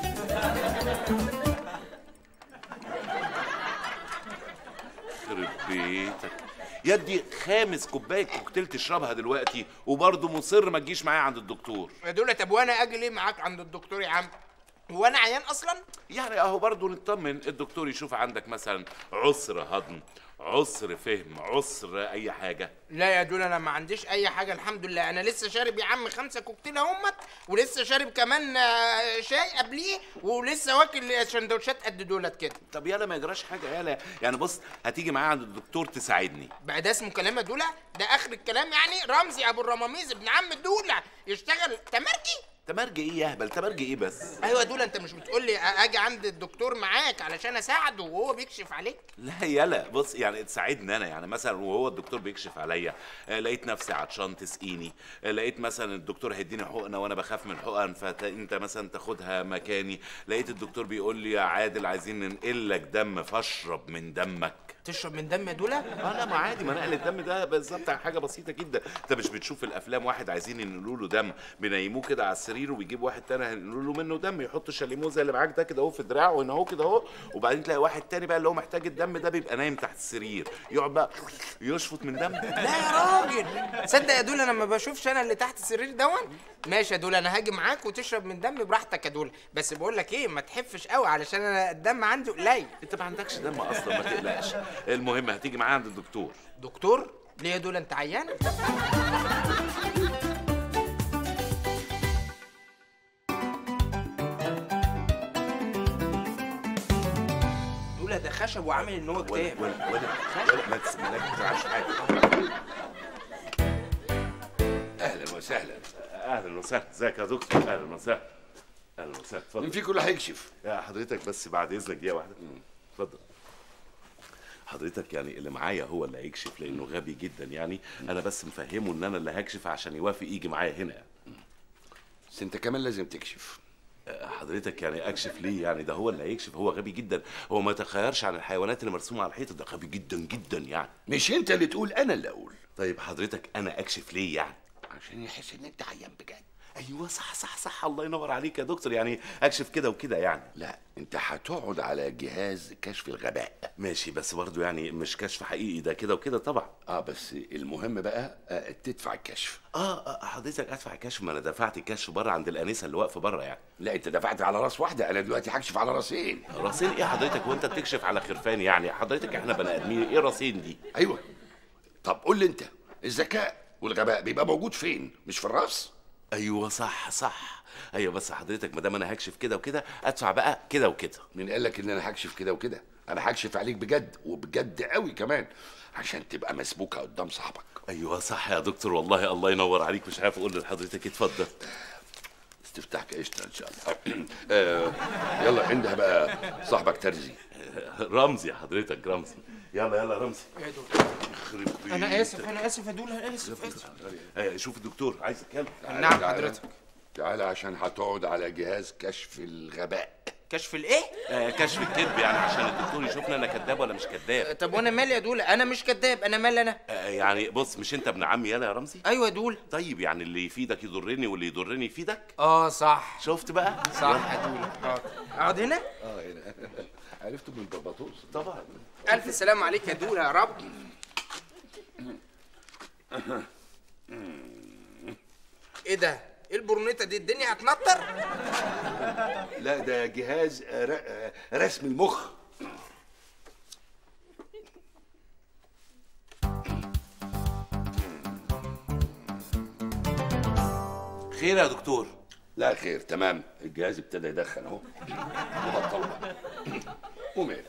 خرب بيتك يا ابني خامس كوبايه كوكتيل تشربها دلوقتي وبرضه مصر ما تجيش معايا عند الدكتور يا دول طب وانا اجي ليه معاك عند الدكتور يا عم هو انا عيان اصلا يعني اهو برضه نطمن الدكتور يشوف عندك مثلا عسر هضم عسر فهم عسر اي حاجه لا يا دول انا ما عنديش اي حاجه الحمد لله انا لسه شارب يا عم خمسه كوكتيل اهمت ولسه شارب كمان آه، شاي قبليه ولسه واكل سندوتشات قد دولت كده طب يالا ما يجراش حاجه يالا يعني بص هتيجي معايا عند الدكتور تساعدني بقى ده اسمه كلام يا دولا ده اخر الكلام يعني رمزي ابو الرماميز ابن عم الدوله يشتغل تمرجي تمرجي ايه يا هبل تمرجي ايه بس ايوه يا دولا انت مش بتقول لي اجي عند الدكتور معاك علشان اساعده وهو بيكشف عليك لا يلا بص يعني تساعدني انا يعني مثلا وهو الدكتور بيكشف عليا آه، لقيت نفسي عطشان تسقيني آه، لقيت مثلا الدكتور هيديني حقنه وانا بخاف من الحقن فانت مثلا تاخدها مكاني لقيت الدكتور بيقول لي يا عادل عايزين ننقل لك دم فاشرب من دمك تشرب من دم يا دولا اه لا ما عادي ما نقل الدم ده بالظبط حاجه بسيطه جدا انت مش بتشوف الافلام واحد عايزين ينقلوا له دم بينيموه كده على السرير وبيجيب واحد تاني هينقلوا له منه دم يحط شاليمو زي اللي معاك ده كده اهو في دراعه هنا اهو كده اهو وبعدين تلاقي واحد تاني بقى اللي هو محتاج الدم ده بيبقى نايم تحت السرير يقعد بقى يشفط من دم لا يا راجل تصدق يا دولا انا ما بشوفش انا اللي تحت السرير دون ماشي يا دولا انا هاجي معاك وتشرب من دمي براحتك يا دولا بس بقول لك ايه ما تحفش قوي علشان انا الدم عندي قليل انت ما عندكش دم اصلا ما تقلقش المهم هتيجي معايا عند الدكتور دكتور ليه يا دولا انت عيان دولا ده خشب وعامل ان هو ولا كتاب ولا ولا ولا ما تس- ما تزعلش حاجه اهلا وسهلا اهلا وسهلا ازيك يا دكتور اهلا وسهلا اهلا وسهلا اتفضل مين فيكم اللي هيكشف يا حضرتك بس بعد اذنك دقيقه واحده اتفضل حضرتك يعني اللي معايا هو اللي هيكشف لانه غبي جدا يعني انا بس مفهمه ان انا اللي هكشف عشان يوافق يجي معايا هنا يعني. بس انت كمان لازم تكشف آه، حضرتك يعني اكشف ليه يعني ده هو اللي هيكشف هو غبي جدا هو ما يتخيرش عن الحيوانات اللي مرسومه على الحيطه ده غبي جدا جدا يعني مش انت اللي تقول انا اللي اقول طيب حضرتك انا اكشف ليه يعني عشان يحس ان انت عيان بجد ايوه صح صح صح الله ينور عليك يا دكتور يعني اكشف كده وكده يعني لا انت هتقعد على جهاز كشف الغباء ماشي بس برضو يعني مش كشف حقيقي ده كده وكده طبعا اه بس المهم بقى آه تدفع الكشف اه آه، حضرتك ادفع الكشف ما انا دفعت الكشف بره عند الانسه اللي واقفه بره يعني لا انت دفعت على راس واحده انا دلوقتي هكشف على راسين راسين ايه حضرتك وانت بتكشف على خرفان يعني حضرتك احنا بني ادمين ايه راسين دي ايوه طب قول لي انت الذكاء والغباء بيبقى موجود فين مش في الراس ايوه صح صح ايوه بس حضرتك ما دام انا هكشف كده وكده ادفع بقى كده وكده مين قال لك ان انا هكشف كده وكده انا هكشف عليك بجد وبجد قوي كمان عشان تبقى مسبوكه قدام صاحبك ايوه صح يا دكتور والله الله ينور عليك مش عارف اقول لحضرتك اتفضل استفتحك قشطه ان شاء الله آه يلا عندها بقى صاحبك ترزي رمزي حضرتك رمزي يلا يلا رمزي يا دكتور يخرب بيتك. انا اسف انا اسف يا دولا انا اسف اسف آه، شوف الدكتور عايز اتكلم نعم حضرتك تعالى عشان هتقعد على جهاز كشف الغباء كشف الايه آه كشف الكذب يعني عشان الدكتور يشوفنا انا كذاب ولا مش كذاب طب وانا مالي يا دوله انا مش كذاب انا مالي انا آه يعني بص مش انت ابن عمي يالا يا رمزي ايوه دول طيب يعني اللي يفيدك يضرني واللي يضرني يفيدك اه صح شفت بقى صح يا دوله حاضر. اقعد هنا اه هنا عرفته من باباطوس طبعا الف سلام عليك يا دوله يا رب ايه ده ايه البرونيتا دي الدنيا هتنطر لا ده جهاز آه، ر- آه، رسم المخ خير يا دكتور لا خير تمام الجهاز ابتدى يدخن اهو وبطل بقى ومال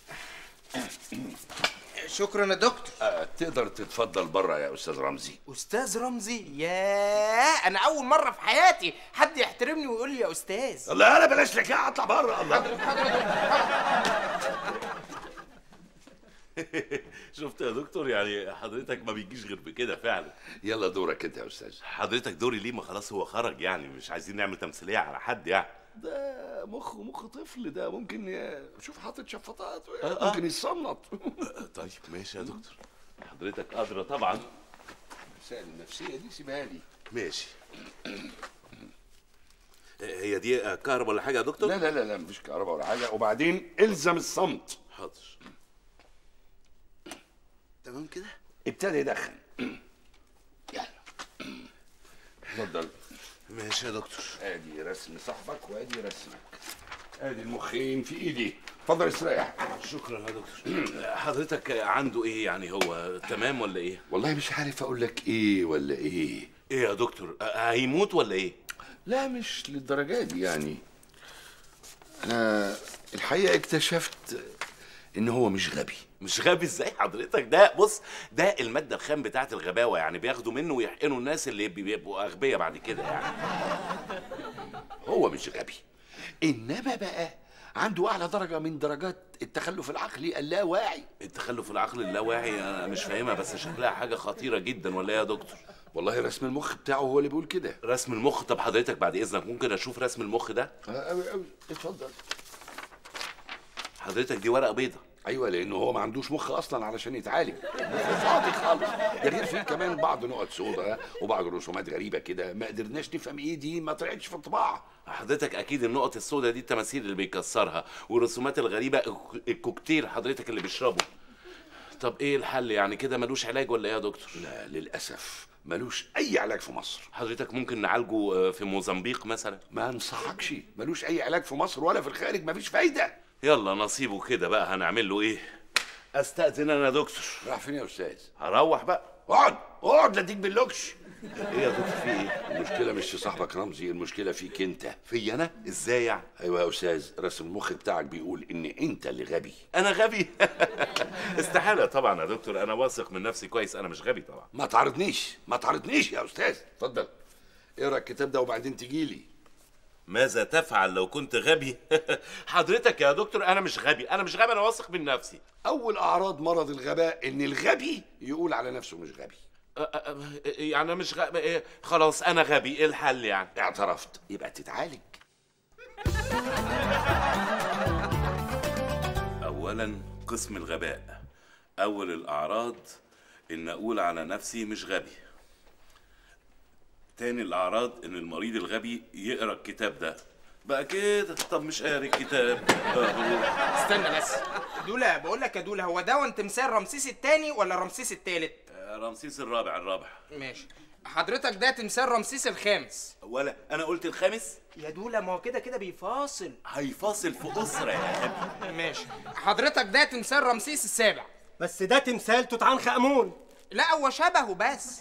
شكرا يا دكتور آه، تقدر تتفضل بره يا استاذ رمزي استاذ رمزي ياه انا اول مره في حياتي حد يحترمني ويقول لي يا استاذ الله انا بلاش لك اطلع بره الله شفت يا دكتور يعني حضرتك ما بيجيش غير بكده فعلا يلا دورك انت يا استاذ حضرتك دوري ليه ما خلاص هو خرج يعني مش عايزين نعمل تمثيليه على حد يعني ده مخ مخ طفل ده ممكن ي- شوف حاطط شفاطات آه، آه. ممكن يتصنط طيب ماشي يا دكتور حضرتك ادرى طبعا المسائل النفسيه دي سيبها لي ماشي هي دي كهرباء ولا حاجه يا دكتور لا لا لا لا مفيش كهرباء ولا حاجه وبعدين الزم الصمت حاضر تمام كده ابتدى يدخن يلا اتفضل ماشي يا دكتور ادي رسم صاحبك وادي رسمك ادي المخين في ايدي اتفضل استريح شكرا يا دكتور حضرتك عنده ايه يعني هو تمام ولا ايه والله مش عارف اقول لك ايه ولا ايه ايه يا دكتور هيموت ولا ايه لا مش للدرجه دي يعني انا الحقيقه اكتشفت ان هو مش غبي مش غبي ازاي حضرتك ده بص ده الماده الخام بتاعه الغباوه يعني بياخدوا منه ويحقنوا الناس اللي بيبقوا اغبياء بعد كده يعني هو مش غبي انما بقى عنده اعلى درجه من درجات التخلف العقلي اللاواعي التخلف العقلي اللاواعي انا مش فاهمها بس شكلها حاجه خطيره جدا ولا ايه يا دكتور والله رسم المخ بتاعه هو اللي بيقول كده رسم المخ طب حضرتك بعد اذنك ممكن اشوف رسم المخ ده قوي قوي اتفضل حضرتك دي ورقه بيضه ايوه لانه هو ما عندوش مخ اصلا علشان يتعالج مخه فاضي خالص ده غير فيه كمان بعض نقط سودا وبعض الرسومات غريبه كده ما قدرناش نفهم ايه دي ما طلعتش في الطباعه حضرتك اكيد النقط السوداء دي التماثيل اللي بيكسرها والرسومات الغريبه الك- الكوكتيل حضرتك اللي بيشربه طب ايه الحل يعني كده ملوش علاج ولا ايه يا دكتور لا للاسف ملوش اي علاج في مصر حضرتك ممكن نعالجه آه، في موزمبيق مثلا ما انصحكش ملوش اي علاج في مصر ولا في الخارج مفيش فايده يلا نصيبه كده بقى هنعمل له ايه استاذن انا يا دكتور راح فين يا استاذ هروح بقى اقعد اقعد لا اديك باللوكش ايه يا دكتور في ايه المشكله مش في صاحبك رمزي المشكله فيك انت في انا ازاي يعني ايوه يا استاذ رسم المخ بتاعك بيقول ان انت اللي غبي انا غبي استحاله طبعا يا دكتور انا واثق من نفسي كويس انا مش غبي طبعا ما تعرضنيش ما تعرضنيش يا استاذ اتفضل اقرا الكتاب ده وبعدين تجي لي ماذا تفعل لو كنت غبي حضرتك يا دكتور انا مش غبي انا مش غبي انا واثق من نفسي اول اعراض مرض الغباء ان الغبي يقول على نفسه مش غبي أ- أ- أ- يعني انا مش غبي إيه، خلاص انا غبي ايه الحل يعني اعترفت يبقى تتعالج اولا قسم الغباء اول الاعراض ان اقول على نفسي مش غبي تاني الاعراض ان المريض الغبي يقرا الكتاب ده بقى كده طب مش قاري الكتاب آه، استنى بس دولا بقول لك يا دولا هو ده تمثال رمسيس الثاني ولا رمسيس الثالث آه، رمسيس الرابع الرابع ماشي حضرتك ده تمثال رمسيس الخامس ولا انا قلت الخامس يا دولا ما هو كده كده بيفاصل هيفاصل في اسره يا غبي ماشي حضرتك ده تمثال رمسيس السابع بس ده تمثال توت عنخ امون لا هو شبهه بس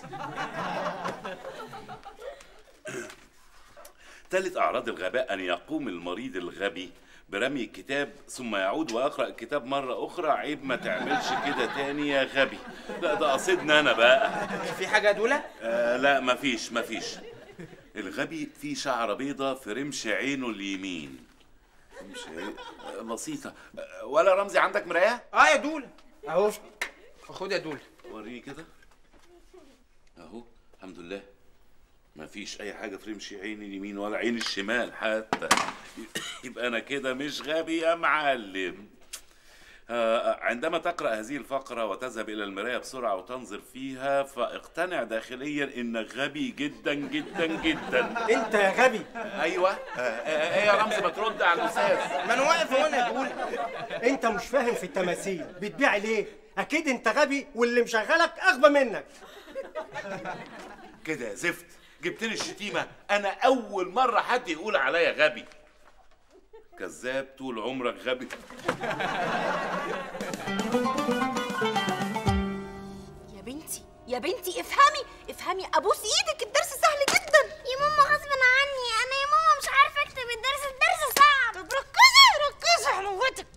ثالث أعراض الغباء أن يقوم المريض الغبي برمي الكتاب ثم يعود ويقرأ الكتاب مرة أخرى عيب ما تعملش كده تاني يا غبي لا ده قصدنا أنا بقى في حاجة يا دولا؟ آه لا مفيش مفيش الغبي فيه شعرة بيضة في رمش عينه اليمين رمش عين- آه، بسيطة آه، ولا رمزي عندك مراية؟ اه يا دولا اهو خد يا دولا وريه كده أهو الحمد لله مفيش اي حاجه ترمشي عين اليمين ولا عين الشمال حتى يبقى انا كده مش غبي يا معلم آه، عندما تقرأ هذه الفقرة وتذهب إلى المراية بسرعة وتنظر فيها فاقتنع داخليا إنك غبي جدا جدا جدا انت يا غبي أيوة آه، آه، إيه يا رمزي ما ترد على الأستاذ ما انا واقف هنا تقول انت مش فاهم في التماثيل بتبيع ليه اكيد انت غبي واللي مشغلك اغبى منك كده يا زفت جبت لي الشتيمة أنا أول مرة حد يقول عليا غبي كذاب طول عمرك غبي يا بنتي يا بنتي افهمي افهمي ابوس ايدك الدرس سهل جدا يا ماما غصب عني انا يا ماما مش عارفه اكتب الدرس الدرس صعب طب ركزي ركزي حلوتك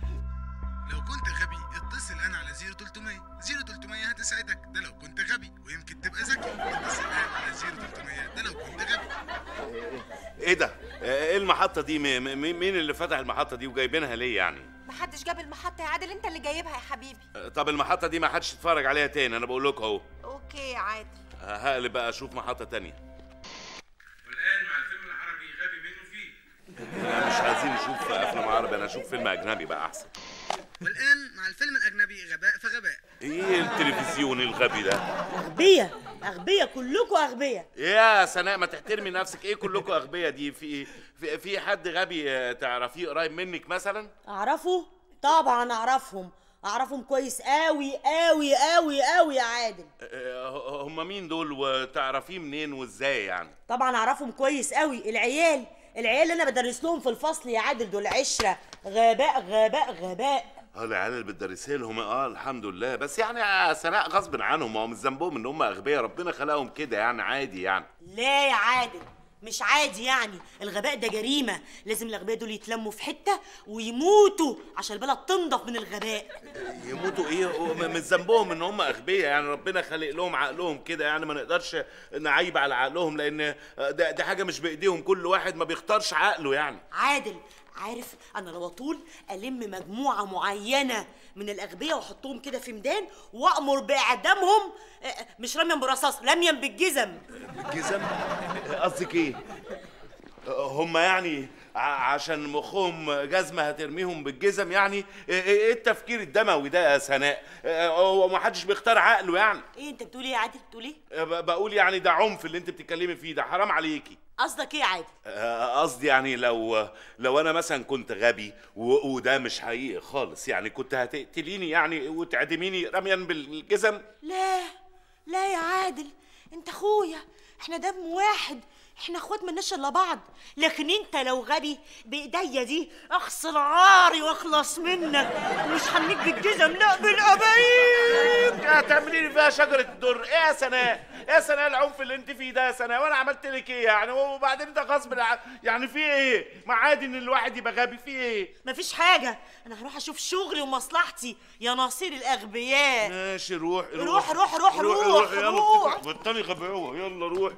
لو كنت غبي اتصل انا على 0300 0300 هتساعدك ده لو كنت غبي ويمكن تبقى ذكي اتصل انا على 0300 ده لو كنت غبي إيه ده؟ إيه المحطة دي؟ مي- مي- مين اللي فتح المحطة دي وجايبينها ليه يعني؟ محدش جاب المحطه يا عادل انت اللي جايبها يا حبيبي طب المحطة دي ما حدش يتفرج عليها تاني أنا بقول لكم أهو اوكي يا عادل هقلب بقى أشوف محطة تانية والان مع الفيلم العربي غبي منه فيه لا مش عايزين نشوف أفلام عربي أنا أشوف فيلم أجنبي بقى أحسن والان مع الفيلم الاجنبي غباء فغباء إيه التلفزيون الغبي ده؟ أغبية أغبية كلكم أغبية يا سناء ما تحترمي نفسك إيه كلكم أغبياء دي في في, في حد غبي آه، تعرفيه قريب منك مثلا؟ أعرفه طبعا أعرفهم أعرفهم كويس قوي قوي قوي قوي يا عادل آه، هم مين دول وتعرفيه منين وإزاي يعني؟ طبعا أعرفهم كويس قوي العيال العيال اللي أنا بدرس لهم في الفصل يا عادل دول عشرة غباء غباء غباء اه العيال اللي بتدرسي لهم اه الحمد لله بس يعني يا سناء غصب عنهم هو مش ذنبهم ان هم اغبياء ربنا خلقهم كده يعني عادي يعني لا يا عادل مش عادي يعني الغباء ده جريمة لازم الأغبياء دول يتلموا في حتة ويموتوا عشان البلد تنضف من الغباء يموتوا ايه هو م- مش ذنبهم ان هم اغبياء يعني ربنا خلق لهم عقلهم كده يعني ما نقدرش نعيب على عقلهم لان ده, ده حاجه مش بايديهم كل واحد ما بيختارش عقله يعني عادل عارف انا لو اطول الم مجموعه معينه من الاغبياء واحطهم كده في ميدان وامر باعدامهم آه، مش رميا برصاص رميا بالجزم الجزم قصدك ايه هم يعني ع- عشان مخهم جزمه هترميهم بالجزم يعني ايه إيه التفكير الدموي ده يا سناء إيه هو ما حدش بيختار عقله يعني ايه انت بتقول ايه يا عادل بتقول ايه ب- بقول يعني ده عنف اللي انت بتتكلمي فيه ده حرام عليكي قصدك ايه يا عادل آه، قصدي يعني لو لو انا مثلا كنت غبي و- وده مش حقيقي خالص يعني كنت هتقتليني يعني وتعدميني رميا بالجزم لا لا يا عادل انت اخويا احنا دم واحد احنا اخوات مالناش الا بعض لكن انت لو غبي بايديا دي اغسل عاري واخلص منك ومش هنيك بالجزم لا بالابايب هتعملي لي فيها شجره الدر ايه يا سناء ايه يا سناء العنف اللي انت فيه ده يا سناء وانا عملت لك ايه يعني وبعدين ده غصب ع- يعني في ايه ما عادي ان الواحد يبقى غبي في ايه مفيش حاجة أنا هروح أشوف شغلي ومصلحتي يا ناصير الأغبياء ماشي روح روح روح روح روح روح يلا روح بطلي غباوه يلا روحي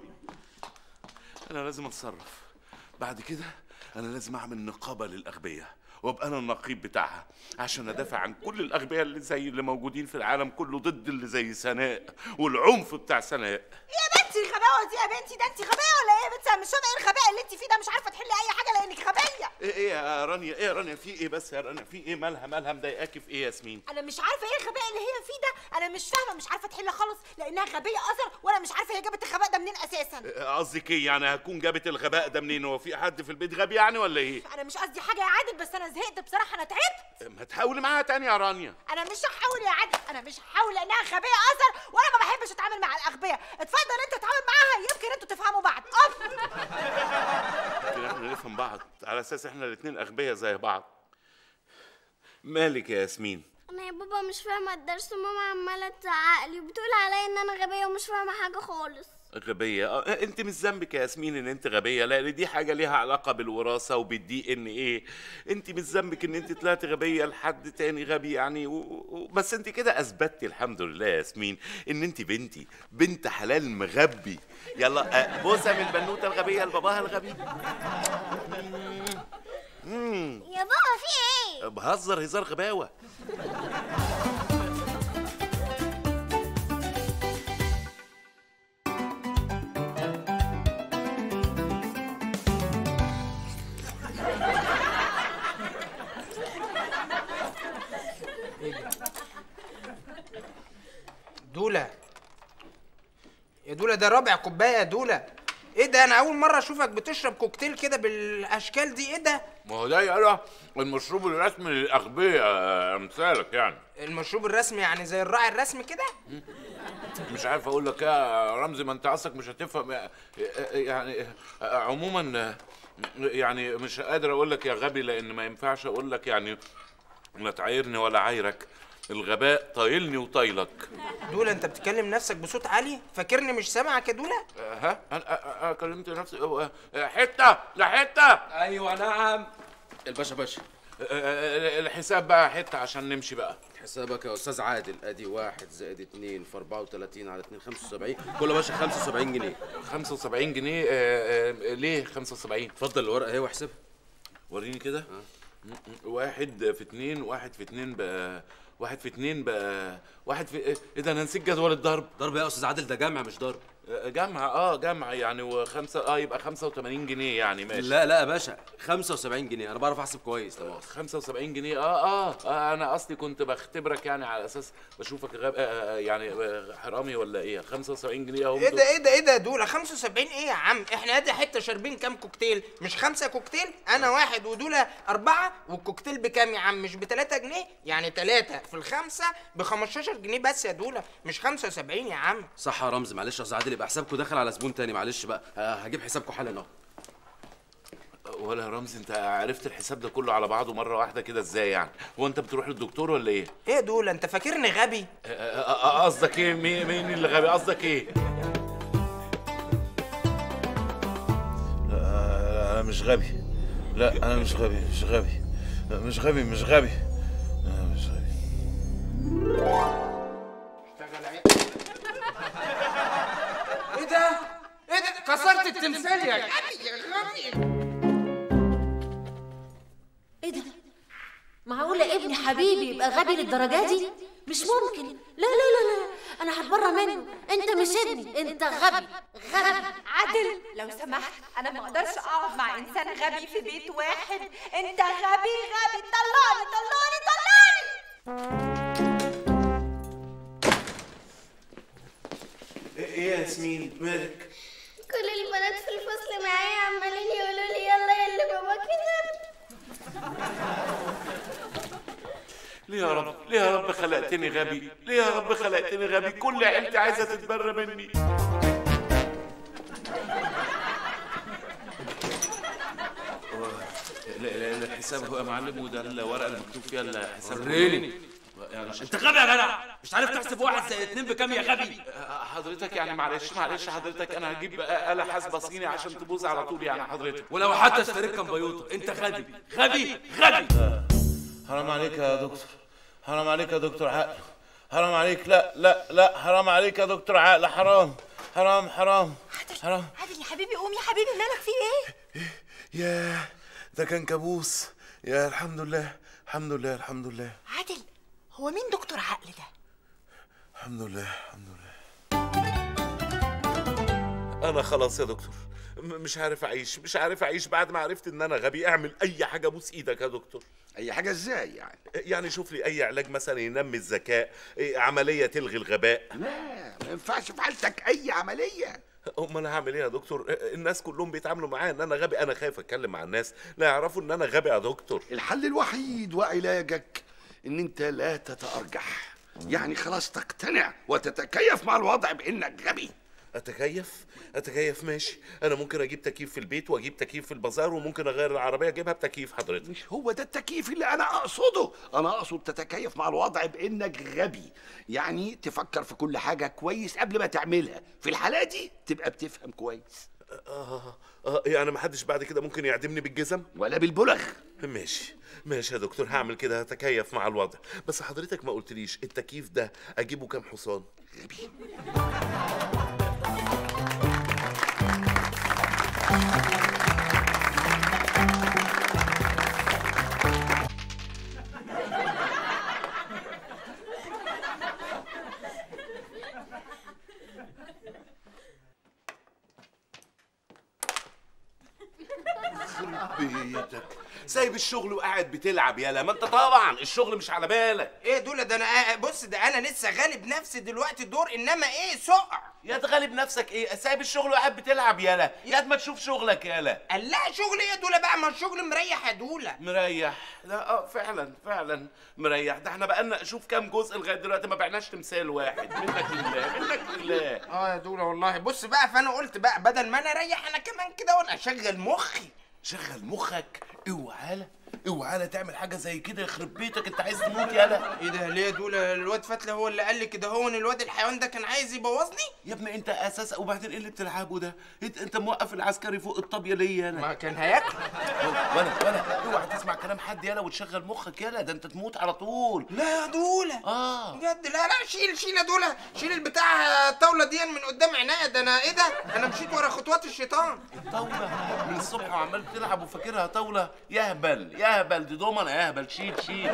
انا لازم اتصرف بعد كده انا لازم اعمل نقابه للاغبياء وابقى انا النقيب بتاعها عشان ادافع عن كل الاغبياء اللي زي اللي موجودين في العالم كله ضد اللي زي سناء والعنف بتاع سناء يا بنتي الغباوه دي يا بنتي ده انت غبيه ولا ايه يا بنتي أنا مش فاهمه ايه الغباء اللي انت فيه ده مش عارفه تحلي اي حاجه لانك غبيه ايه ايه يا رانيا ايه يا رانيا في ايه بس يا رانيا في ايه مالها مالها مضايقاكي في ايه يا ياسمين انا مش عارفه ايه الغباء اللي هي فيه ده انا مش فاهمه مش عارفه تحل خالص لانها غبيه اثر وانا مش عارفه هي جابت الغباء ده منين اساسا إيه قصدك ايه يعني هكون جابت الغباء ده منين هو في حد في البيت غبي يعني ولا ايه انا مش قصدي حاجه يا عادل بس انا زهقت بصراحه انا تعبت ما تحاولي معاها تاني يا رانيا انا مش هحاول يا عادل انا مش هحاول لانها غبيه اثر وانا ما بحبش اتعامل مع الاغبياء اتفضل انت تتعامل معاها يمكن انتوا تفهموا بعض أوف. يمكن احنا نفهم بعض على اساس احنا الاتنين اغبياء زي بعض مالك يا ياسمين انا يا بابا مش فاهمه الدرس وماما عماله تزعقلي وبتقول عليا ان انا غبيه ومش فاهمه حاجه خالص غبية اه انت مش ذنبك يا ياسمين ان انت غبية لان دي حاجة ليها علاقة بالوراثة وبالدي ان ايه انت مش ذنبك ان انت طلعتي غبية لحد تاني غبي يعني و... و... بس انت كده اثبتي الحمد لله يا ياسمين ان انت بنتي بنت حلال مغبي يلا اه، بوسة من البنوتة الغبية لباباها الغبي مم. يا بابا في ايه بهزر هزار غباوة ده رابع كوبايه يا دوله ايه ده انا اول مره اشوفك بتشرب كوكتيل كده بالاشكال دي ايه ده ما هو ده يا المشروب الرسمي للاغبياء آه، امثالك يعني المشروب الرسمي يعني زي الراعي الرسمي كده مش عارف اقول لك ايه يا رمزي ما انت اصلك مش هتفهم آه، آه، يعني آه، عموما آه، يعني مش قادر اقول لك يا غبي لان ما ينفعش اقول لك يعني لا تعايرني ولا عايرك الغباء طايلني وطايلك دوله انت بتكلم نفسك بصوت عالي فاكرني مش سامعك يا دوله آه، ها انا آه، آه، كلمت نفسي آه، آه، حته لا حته ايوه نعم الباشا باشا الحساب بقى حته عشان نمشي بقى حسابك يا استاذ عادل ادي واحد زائد اتنين في 34 على اتنين 75 كل باشا 75 جنيه 75 جنيه آه، آه، ليه 75 اتفضل الورقه اهي واحسبها وريني كده م- م- واحد في اتنين واحد في اتنين بقى واحد في اتنين بقى واحد في ايه ده انا نسيت جدول الضرب ضرب يا استاذ عادل ده جمع مش ضرب جمع اه جمع يعني وخمسة اه يبقى 85 جنيه يعني ماشي لا لا يا باشا 75 جنيه انا بعرف احسب كويس لا 75 جنيه آه, اه اه انا اصلي كنت بختبرك يعني على اساس بشوفك غاب آه آه، يعني آه، حرامي ولا ايه 75 جنيه اهو ايه ده ايه ده ايه ده يا دوله 75 ايه يا عم احنا ادي حته شاربين كام كوكتيل مش خمسه كوكتيل انا واحد ودوله اربعه والكوكتيل بكام يا عم مش ب 3 جنيه يعني 3 في الخمسه ب 15 جنيه بس يا دوله مش 75 يا عم صح يا رمزي معلش يا استاذ عادل يبقى حسابكم داخل على زبون تاني معلش بقى آه، هجيب حسابكم حالا اهو ولا يا رمزي انت عرفت الحساب ده كله على بعضه مره واحده كده ازاي يعني هو انت بتروح للدكتور ولا ايه ايه يا دوله انت فاكرني غبي آه، آه، آه، قصدك ايه مين مين اللي غبي قصدك ايه لا انا مش غبي لا انا مش غبي مش غبي لا، مش غبي مش غبي انا مش غبي ايه ده ايه ده كسرت التمثال يا غبي يا غبي ايه ده معقولة ابني حبيبي يبقى غبي للدرجة دي مش ممكن لا لا لا لا انا هتبرى منه انت مش ابني انت غبي غبي عادل لو سمحت انا ما اقدرش اقعد مع انسان غبي في بيت واحد انت غبي غبي طلعني طلعني طلعني ايه يا ياسمين مالك كل البنات في الفصل معايا عمالين يقولوا لي يلا يا اللي باباك كده ليه يا رب ليه يا رب خلقتني غبي ليه يا رب خلقتني غبي كل عيلتي عايزه تتبرى مني لا لا لا الحساب هو يا معلم وده الورقه اللي مكتوب فيها الحساب وريني. يعني انت غبي يا جدع مش عارف تحسب واحد زائد اتنين بكام يا غبي حضرتك يعني معلش معلش حضرتك انا هجيب آلة حاسبة صيني عشان تبوظ على طول يعني حضرتك ولو حتى اشتريت كمبيوتر انت غبي غبي غبي حرام عليك يا دكتور حرام عليك يا دكتور عقل حرام عليك لا لا لا حرام عليك يا دكتور عقل حرام حرام حرام حرام عادل يا حبيبي قوم يا حبيبي مالك في ايه ياه ده كان كابوس يا الحمد لله الحمد لله الحمد لله عادل هو مين دكتور عقل ده الحمد لله الحمد لله انا خلاص يا دكتور م- مش عارف اعيش مش عارف اعيش بعد ما عرفت ان انا غبي اعمل اي حاجه بوس ايدك يا دكتور اي حاجه ازاي يعني يعني شوف لي اي علاج مثلا ينمي الذكاء إيه، عمليه تلغي الغباء لا ما ينفعش في حالتك اي عمليه امال انا هعمل ايه يا دكتور الناس كلهم بيتعاملوا معايا ان انا غبي انا خايف اتكلم مع الناس لا يعرفوا ان انا غبي يا دكتور الحل الوحيد وعلاجك ان انت لا تتارجح يعني خلاص تقتنع وتتكيف مع الوضع بانك غبي اتكيف اتكيف ماشي انا ممكن اجيب تكييف في البيت واجيب تكييف في البازار وممكن اغير العربيه اجيبها بتكييف حضرتك مش هو ده التكييف اللي انا اقصده انا اقصد تتكيف مع الوضع بانك غبي يعني تفكر في كل حاجه كويس قبل ما تعملها في الحاله دي تبقى بتفهم كويس اه اه يعني ما حدش بعد كده ممكن يعدمني بالجزم ولا بالبلغ ماشي ماشي يا دكتور هعمل كده هتكيف مع الوضع بس حضرتك ما قلتليش التكييف ده اجيبه كام حصان غبي بيتك سايب الشغل وقاعد بتلعب يالا ما انت طبعا الشغل مش على بالك ايه دول ده انا بص ده انا لسه غالب نفسي دلوقتي الدور انما ايه سقع يا تغلب نفسك ايه سايب الشغل وقاعد بتلعب يالا يا ما تشوف شغلك يالا قال لا شغل ايه يا دولا بقى ما الشغل مريح يا دولا مريح لا اه فعلا فعلا مريح ده احنا بقالنا شوف كام جزء لغايه دلوقتي ما بعناش تمثال واحد منك لله منك لله اه يا دولا والله بص بقى فانا قلت بقى بدل ما انا اريح انا كمان كده وانا اشغل مخي شغل مخك اوعى لا اوعى لا تعمل حاجه زي كده يخرب بيتك انت عايز تموت يالا ايه ده ليه يا دولا الواد فتله هو اللي قال لي كده هو ان الواد الحيوان ده كان عايز يبوظني يا ابني انت اساسا وبعدين ايه اللي بتلعبه ده انت, انت موقف العسكري فوق الطابيه ليه انا ما كان هياكل ولا ولا اوعى تسمع كلام حد يالا وتشغل مخك يالا ده انت تموت على طول لا يا دولا اه بجد لا لا شيل شيل يا دولا شيل البتاع الطاوله دي من قدام عينيا ده انا ايه ده انا مشيت ورا خطوات الشيطان طاوله من الصبح وعمال بتلعب وفاكرها طاوله يهبل يهبل دي دومنه يهبل شيل شيل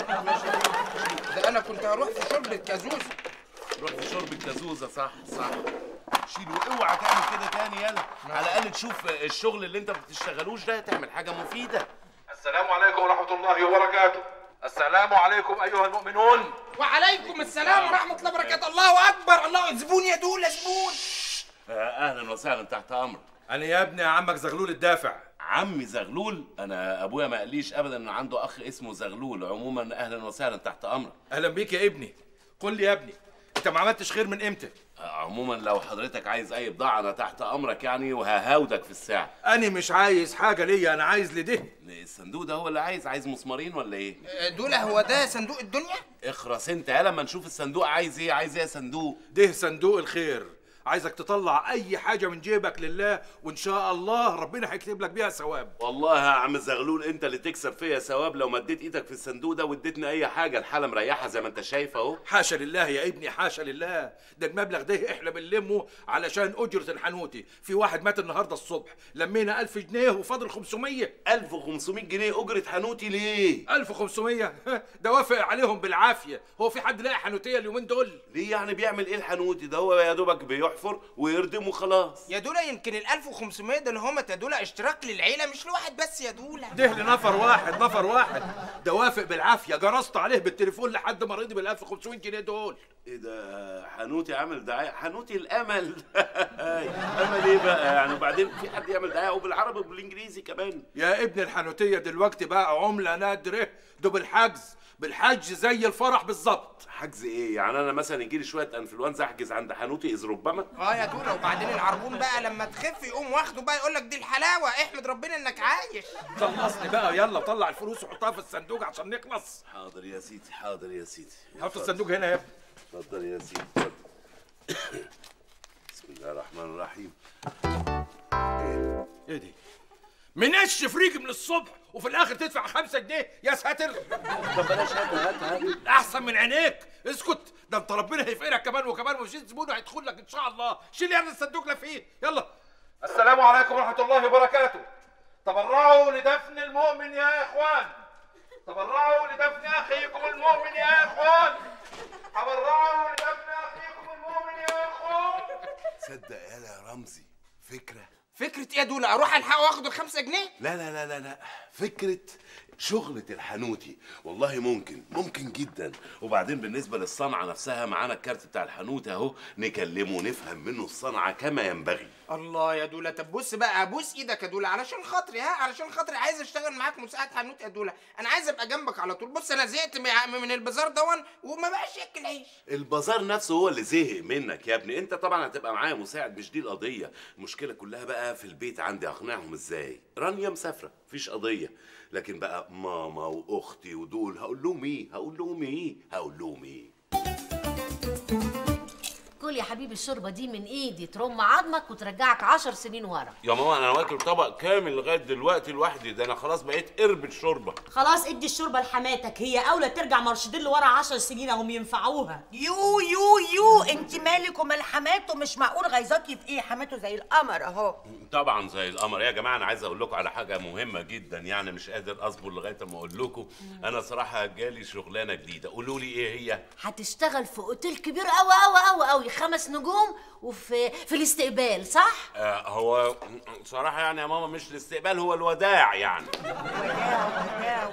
ده انا كنت هروح في شرب الكازوز روح في شرب الكازوزه صح صح شيل واوعى تعمل كده تاني يلا على الاقل تشوف الشغل اللي انت ما بتشتغلوش ده تعمل حاجه مفيده السلام عليكم ورحمة الله وبركاته السلام عليكم أيها المؤمنون وعليكم السلام ورحمه الله وبركاته الله اكبر الله زبون يا دولا زبون آه، اهلا وسهلا تحت امرك أنا يا ابني عمك زغلول الدافع عمي زغلول انا ابويا ما قاليش ابدا ان عنده اخ اسمه زغلول عموما اهلا وسهلا تحت امرك أهلا بيك يا ابني قل لي يا ابني أنت ما عملتش خير من إمتى؟ آه، عموما لو حضرتك عايز اي بضاعه انا تحت امرك يعني وههاودك في الساعه أنا مش عايز حاجة ليا أنا عايز لده الصندوق ده هو اللي عايز عايز مسمارين ولا ايه دولا هو ده صندوق الدنيا اخرس انت يا لما نشوف الصندوق عايز ايه عايز ايه يا صندوق ده صندوق الخير عايزك تطلع أي حاجة من جيبك لله وإن شاء الله ربنا هيكتب لك بيها ثواب والله يا عم زغلول انت اللي تكسب فيا ثواب لو مديت ايدك في الصندوق ده واديتني اي حاجه الحاله مريحه زي ما انت شايف اهو حاشا لله يا ابني حاشا لله ده المبلغ ده احنا بنلمه علشان اجره الحنوتي في واحد مات النهارده الصبح لمينا 1000 جنيه وفاضل 500 1500 جنيه اجره حنوتي ليه 1500 ده وافق عليهم بالعافيه هو في حد لاقي حنوتيه اليومين دول ليه يعني بيعمل ايه الحنوتي ده هو يا دوبك بيحفر ويردم وخلاص يا دولا يمكن ال 1500 دول هم يا دولا اشتراك للعيله مش لواحد بس يا دولا ده لنفر واحد نفر واحد ده وافق بالعافيه جرست عليه بالتليفون لحد ما رضي بال 1500 جنيه دول ايه ده حنوتي عامل دعايه حنوتي الامل امل ايه بقى يعني وبعدين في حد يعمل دعايه وبالعربي وبالانجليزي كمان يا ابن الحنوتيه دلوقتي بقى عمله نادره ده بالحجز بالحجز زي الفرح بالظبط حجز ايه يعني انا مثلا يجي لي شويه انفلونزا احجز عند حنوتي اذ ربما اه يا دولا وبعدين العربون بقى لما تخف يقوم واخده بقى يقول لك دي الحلاوه احمد ربنا انك عايش خلصني بقى يلا طلع الفلوس وحطها في الصندوق عشان نخلص حاضر يا سيدي حاضر يا سيدي حط الصندوق هنا يا ابني اتفضل يا سيدي اتفضل بسم الله الرحمن الرحيم ايه دي منش فريق من الصبح وفي الاخر تدفع خمسة جنيه يا ساتر طب بلاش هات هات هات احسن من عينيك اسكت ده انت ربنا هيفقرك كمان وكمان ومش زبون هيدخل لك ان شاء الله شيل يا ابني الصندوق اللي فيه يلا السلام عليكم ورحمه الله وبركاته تبرعوا لدفن المؤمن يا اخوان تبرعوا لدفن اخيكم المؤمن يا اخوان تبرعوا لدفن اخيكم المؤمن يا اخوان تصدق يالا يا رمزي فكره فكره ايه يا دولا اروح الحق واخد الخمسة جنيه لا لا لا لا لا فكرة شغلة الحنوتي والله ممكن ممكن جدا وبعدين بالنسبة للصنعة نفسها معانا الكارت بتاع الحنوتي اهو نكلمه ونفهم منه الصنعة كما ينبغي الله يا دولا طب بص بقى ابوس ايدك يا دولا علشان خاطري ها علشان خاطري عايز اشتغل معاك مساعد حنوت يا دولا انا عايز ابقى جنبك على طول بص انا زهقت من- من البازار دون وما بقاش ياكل عيش البازار نفسه هو اللي زهق منك يا ابني انت طبعا هتبقى معايا مساعد مش دي القضية المشكلة كلها بقى في البيت عندي اقنعهم ازاي رانيا مسافرة مفيش قضية لكن بقى ماما واختي ودول هقول لهم ايه هقول لهم ايه هقول لهم ايه كل يا حبيبي الشوربه دي من ايدي ترم عظمك وترجعك عشر سنين ورا يا ماما انا واكل طبق كامل لغايه دلوقتي لوحدي ده انا خلاص بقيت قربة شوربه خلاص ادي الشوربه لحماتك هي اولى ترجع مرشدين لورا عشر سنين هم ينفعوها يو يو يو انت مالك ومال حماته مش معقول غيظاكي في ايه حماته زي القمر اهو طبعا زي القمر يا جماعه انا عايز اقول لكم على حاجه مهمه جدا يعني مش قادر اصبر لغايه ما اقول لكم انا صراحه جالي شغلانه جديده قولوا لي ايه هي هتشتغل في اوتيل كبير قوي قوي قوي قوي خمس نجوم وفي في الاستقبال صح آه هو صراحة يعني يا ماما مش الاستقبال هو الوداع يعني وداع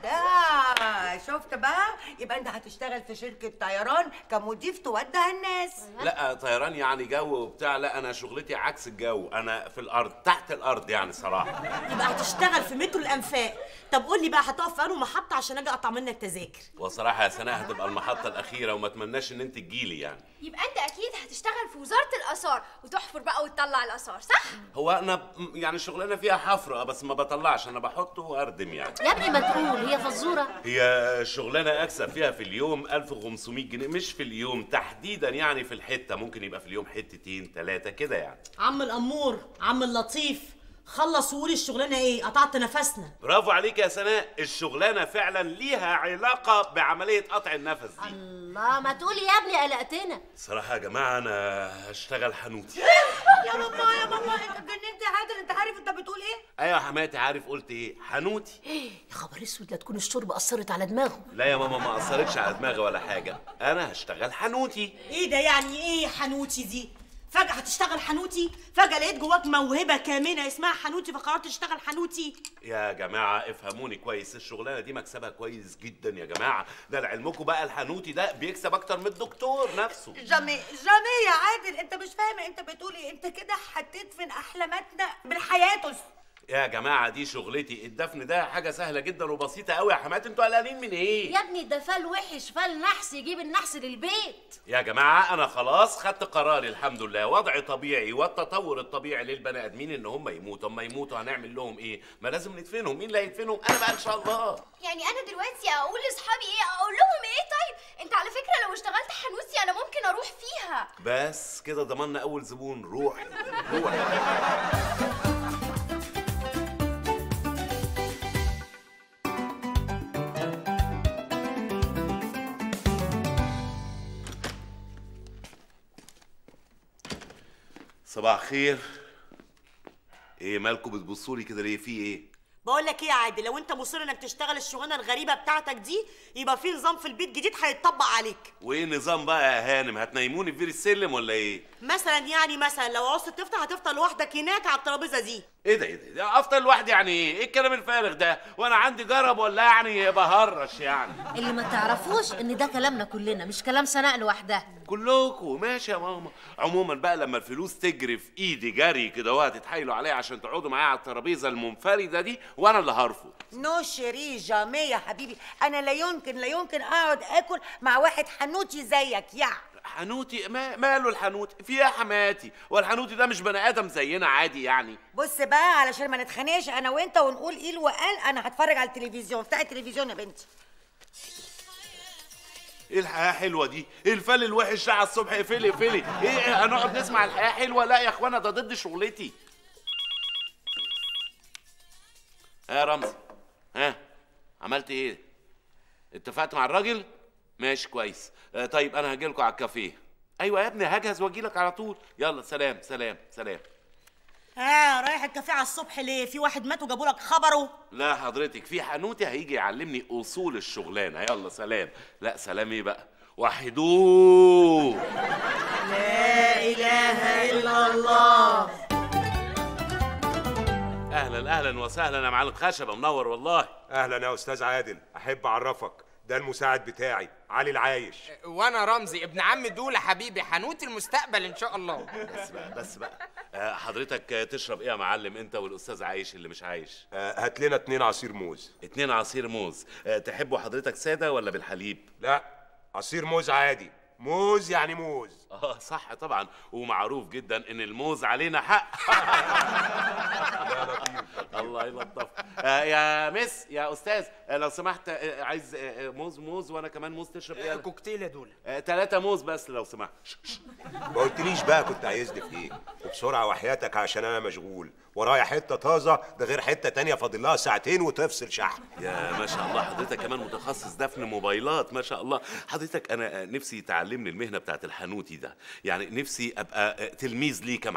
وداع شفت بقى يبقى انت هتشتغل في شركه طيران كمضيف تودع الناس لا طيران يعني جو وبتاع لا انا شغلتي عكس الجو انا في الارض تحت الارض يعني صراحة يبقى هتشتغل في مترو الانفاق طب قول لي بقى هتقف في انهي محطه عشان اجي اقطع منك تذاكر وصراحة يا سناء هتبقى المحطة الأخيرة وما اتمناش إن أنت تجيلي يعني يبقى انت اكيد هتشتغل في وزاره الاثار وتحفر بقى وتطلع الاثار صح هو أنا ب- يعني الشغلانة فيها حفر آه، بس ما بطلعش أنا بحطه وأردم يعني يا ابني ما تقول هي فزوره هي شغلانة أكسب فيها في اليوم 1500 جنيه مش في اليوم تحديدا يعني في الحتة ممكن يبقى في اليوم حتتين ثلاثة كده يعني عم الامور عم اللطيف خلص وقول الشغلانه ايه قطعت نفسنا برافو عليك يا سناء الشغلانة فعلا ليها علاقة بعملية قطع النفس دي الله ما تقول يا ابني قلقتنا صراحة يا جماعة أنا هشتغل حنوتي يا ماما يا ماما انت اتجننت يا عادل انت عارف انت بتقول ايه أيوة يا حماتي عارف قلت إيه حنوتي يا خبر اسود لا تكون الشرب اثرت على دماغه لا يا ماما ما أثرتش على دماغي ولا حاجة أنا هشتغل حنوتي ايه ده يعني ايه حنوتي دي فجأة هتشتغل حنوتي فجأة لقيت جواك موهبة كامنة اسمها حنوتي فقررت تشتغل حنوتي يا جماعة افهموني كويس الشغلانة دي مكسبها كويس جدا يا جماعة ده لعلمكم بقى الحنوتي ده بيكسب أكتر من الدكتور نفسه جامي جامي يا عادل انت مش فاهم انت بتقول ايه انت كده هتدفن احلاماتنا بالحياتس يا جماعة دي شغلتي الدفن ده حاجة سهلة جدا وبسيطة قوي يا حمات انتوا قلقانين من ايه؟ يا ابني ده فال وحش فال نحس يجيب النحس للبيت يا جماعة أنا خلاص خدت قراري الحمد لله وضع طبيعي والتطور الطبيعي للبني آدمين إن هم يموتوا، أما يموتوا هنعمل لهم إيه؟ ما لازم ندفنهم، مين اللي هيدفنهم؟ أنا بقى إن شاء الله. يعني انا دلوقتي اقول لاصحابي ايه اقول لهم ايه طيب انت على فكره لو اشتغلت حنوتي انا ممكن اروح فيها بس كده ضمننا أول زبون روح روح. صباح خير ايه مالكم بتبصوا لي كده ليه في ايه بقول لك ايه يا عادل لو انت مصر انك تشتغل الشغلانه الغريبه بتاعتك دي يبقى في نظام في البيت جديد هيتطبق عليك وايه النظام بقى يا هانم هتنيموني في بير السلم ولا ايه مثلا يعني مثلا لو عوزت تفطر هتفطر لوحدك هناك على الترابيزه دي ايه ده ايه ده, ده افطر لوحدي يعني ايه ايه الكلام الفارغ ده وانا عندي جرب ولا يعني بهرش يعني اللي ما تعرفوش ان ده كلامنا كلنا مش كلام سناء لوحدها كلكم ماشي يا ماما عموما بقى لما الفلوس تجري في ايدي جري كده وهتتحايلوا عليا عشان تقعدوا معايا على الترابيزه المنفرده دي وانا اللي هرفض نو شيري جامي يا حبيبي انا لا يمكن لا يمكن اقعد اكل مع واحد حنوتي زيك يا حنوتي ما ماله الحنوتي في إيه يا حماتي والحنوتي ده مش بني ادم زينا عادي يعني بص بقى علشان ما نتخانقش انا وانت ونقول ايه وقال انا هتفرج على التلفزيون افتحي التلفزيون يا بنتي ايه الحياه حلوه دي ايه الفل الوحش ده على الصبح اقفلي اقفلي ايه إيه هنقعد نسمع الحياه حلوه لا يا اخوانا ده ضد شغلتي ها يا رمزي ها عملت ايه اتفقت مع الراجل ماشي كويس آه طيب انا هجيلكوا على الكافيه ايوه يا ابني هجهز واجيلك على طول يلا سلام سلام سلام ها رايح الكافيه على الصبح ليه في واحد مات وجابوا لك خبره لا حضرتك في حنوتي هيجي يعلمني اصول الشغلانه يلا سلام لا سلام ايه بقى وحدوه لا اله الا الله اهلا اهلا وسهلا يا معلم خشبه منور والله اهلا يا استاذ عادل احب اعرفك ده المساعد بتاعي علي العايش وانا رمزي ابن عم دولة حبيبي حنوت المستقبل ان شاء الله بس بقى بس بقى آه، حضرتك آه، تشرب ايه يا معلم انت والاستاذ عايش اللي مش عايش هات لنا اتنين عصير موز اتنين عصير موز آه، تحبوا حضرتك ساده ولا بالحليب لا عصير موز عادي موز يعني موز اه صح طبعا ومعروف جدا ان الموز علينا حق الله يلطف آه يا مس يا استاذ آه لو سمحت آه عايز آه موز موز وانا كمان موز تشرب ايه كوكتيل يا دولة آه ثلاثة موز بس لو سمحت ما قلتليش بقى كنت عايزني في ايه وبسرعه وحياتك عشان انا مشغول ورايا حته طازه ده غير حته تانية فاضل لها ساعتين وتفصل شحن يا ما شاء الله حضرتك كمان متخصص دفن موبايلات ما شاء الله حضرتك انا آه، نفسي تعلمني المهنه بتاعت الحنوتي ده يعني نفسي ابقى آه، تلميذ ليك يا معلم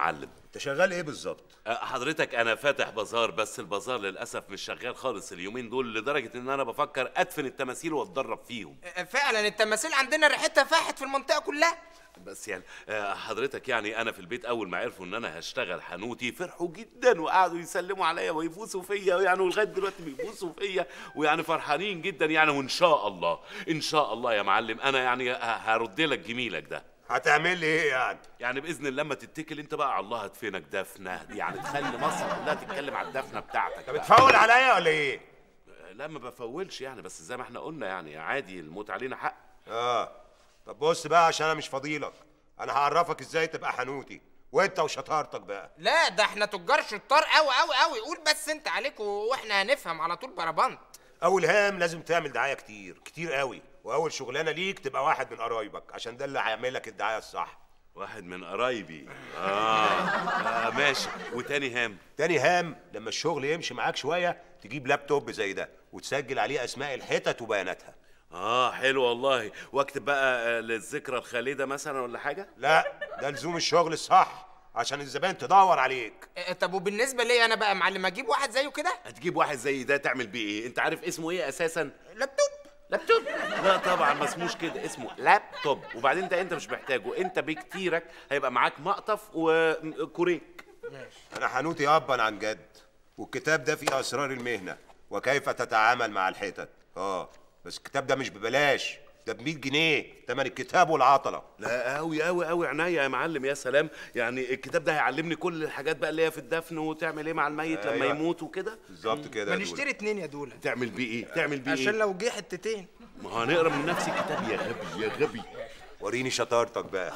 انت شغال ايه بالظبط أه، حضرتك انا فاتح بازار بس البازار للاسف مش شغال خالص اليومين دول لدرجه ان انا بفكر ادفن التماثيل واتدرب فيهم فعلا التماثيل عندنا ريحتها فاحت في المنطقه كلها بس يعني آه، حضرتك يعني انا في البيت اول ما عرفوا ان انا هشتغل حنوتي فرحوا جدا وقعدوا يسلموا عليا ويبوسوا فيا يعني ولغايه دلوقتي بيبوسوا فيا ويعني فرحانين جدا يعني وان شاء الله ان شاء الله يا معلم انا يعني ه- هرد لك جميلك ده هتعمل لي ايه يعني يعني باذن الله لما تتكل انت بقى على الله هدفنك دفنه يعني تخلي مصر كلها تتكلم على الدفنه بتاعتك انت بتفول عليا ولا ايه لا ما بفولش يعني بس زي ما احنا قلنا يعني عادي الموت علينا حق اه طب بص بقى عشان انا مش فاضيلك انا هعرفك ازاي تبقى حنوتي وانت وشطارتك بقى لا ده احنا تجار شطار قوي قوي قوي قول بس انت عليك واحنا هنفهم على طول بربنت اول هام لازم تعمل دعايه كتير كتير قوي واول شغلانه ليك تبقى واحد من قرايبك عشان ده اللي هيعمل لك الدعايه الصح واحد من قرايبي آه. اه ماشي وتاني هام تاني هام لما الشغل يمشي معاك شويه تجيب لابتوب زي ده وتسجل عليه اسماء الحتت وبياناتها اه حلو والله واكتب بقى آه، للذكرى الخالده مثلا ولا حاجه لا ده لزوم الشغل الصح عشان الزبائن تدور عليك اه، طب وبالنسبه لي انا بقى يا معلم اجيب واحد زيه كده هتجيب واحد زي ده تعمل بيه ايه انت عارف اسمه ايه اساسا لابتوب لابتوب لا طبعا ما اسموش كده اسمه لابتوب وبعدين ده انت مش محتاجه انت بكتيرك هيبقى معاك مقطف وكوريك انا حنوتي ابا عن جد والكتاب ده فيه اسرار المهنه وكيف تتعامل مع الحتت اه بس الكتاب ده مش ببلاش ده ب 100 جنيه تمن الكتاب والعطله لا قوي قوي قوي عناية يا معلم يا سلام يعني الكتاب ده هيعلمني كل الحاجات بقى اللي هي في الدفن وتعمل ايه مع الميت لما أيوة. يموت وكده بالظبط كده ما يا دولة. نشتري اتنين يا دوله تعمل بيه ايه تعمل بيه عشان ايه لو جه حتتين ما هنقرا من نفس الكتاب يا غبي يا غبي وريني شطارتك بقى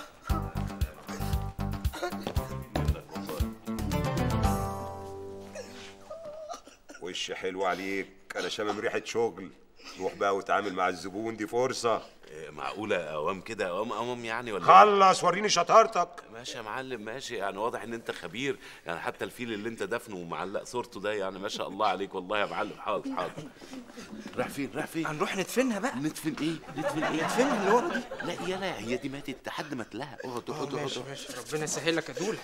وش حلو عليك انا شامم ريحه شغل روح بقى وتعامل مع الزبون دي فرصه إيه، معقوله اوام كده اوام اوام يعني ولا خلص وريني شطارتك ماشي يا معلم ماشي يعني واضح ان انت خبير يعني حتى الفيل اللي انت دفنه ومعلق صورته ده يعني ما شاء الله عليك والله يا معلم حاضر حاضر راح فين راح فين هنروح ندفنها بقى ندفن ايه ندفن ايه ندفنها اللي ورا دي لا يا لا هي دي ماتت لحد ما تلاها اقعد اه، اقعد ماشي اقعد ماشي ربنا يسهل لك يا دوله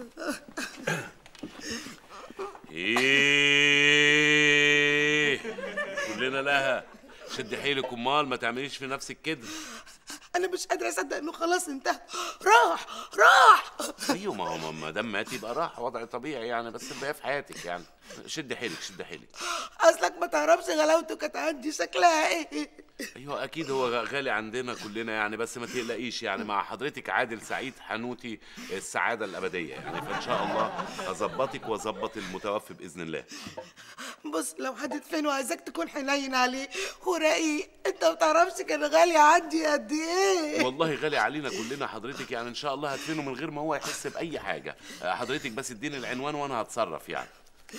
ايه كلنا لها شد حيلك امال ما تعمليش في نفسك كده انا مش قادره اصدق انه خلاص انتهى راح راح ايوه ما هو ما دام مات يبقى راح وضع طبيعي يعني بس تبقى في حياتك يعني شد حيلك شد حيلك اصلك ما تعرفش غلاوته كانت عندي شكلها ايه ايوه اكيد هو غالي عندنا كلنا يعني بس ما تقلقيش يعني مع حضرتك عادل سعيد حنوتي السعاده الابديه يعني فان شاء الله هظبطك واظبط المتوفي باذن الله بص لو هتدفنه عايزاك تكون حنين عليه ورقيق انت ما تعرفش كان غالي عندي قد ايه والله غالي علينا كلنا حضرتك يعني ان شاء الله هدفنه من غير ما هو يحس باي حاجه آه، حضرتك بس اديني العنوان وانا هتصرف يعني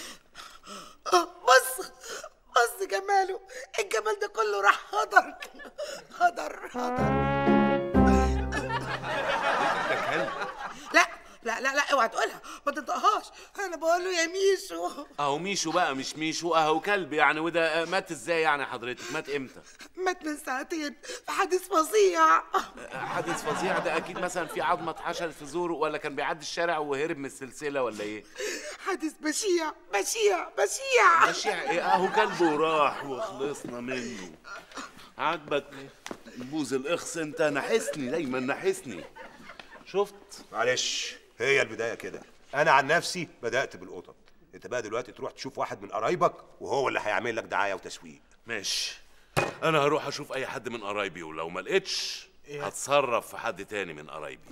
بص بص جماله الجمال ده كله راح هدر هدر هدر لا لا لا لا اوعى تقولها ما تنطقهاش انا بقول له يا ميشو اهو ميشو بقى مش ميشو اهو كلب يعني وده آه، مات ازاي يعني حضرتك مات امتى مات من ساعتين في حادث فظيع آه، حادث فظيع ده اكيد مثلا في عظمه اتحشرت في زوره ولا كان بيعدي الشارع وهرب من السلسله ولا ايه حادث بشيع بشيع بشيع بشيع ايه اهو كلبه راح وخلصنا منه عاجبك بوز الاخس انت نحسني دايما نحسني شفت معلش هي البدايه كده انا عن نفسي بدات بالقطط انت بقى دلوقتي تروح تشوف واحد من قرايبك وهو اللي هيعمل لك دعايه وتسويق ماشي انا هروح اشوف اي حد من قرايبي ولو ما لقيتش هتصرف في حد تاني من قرايبي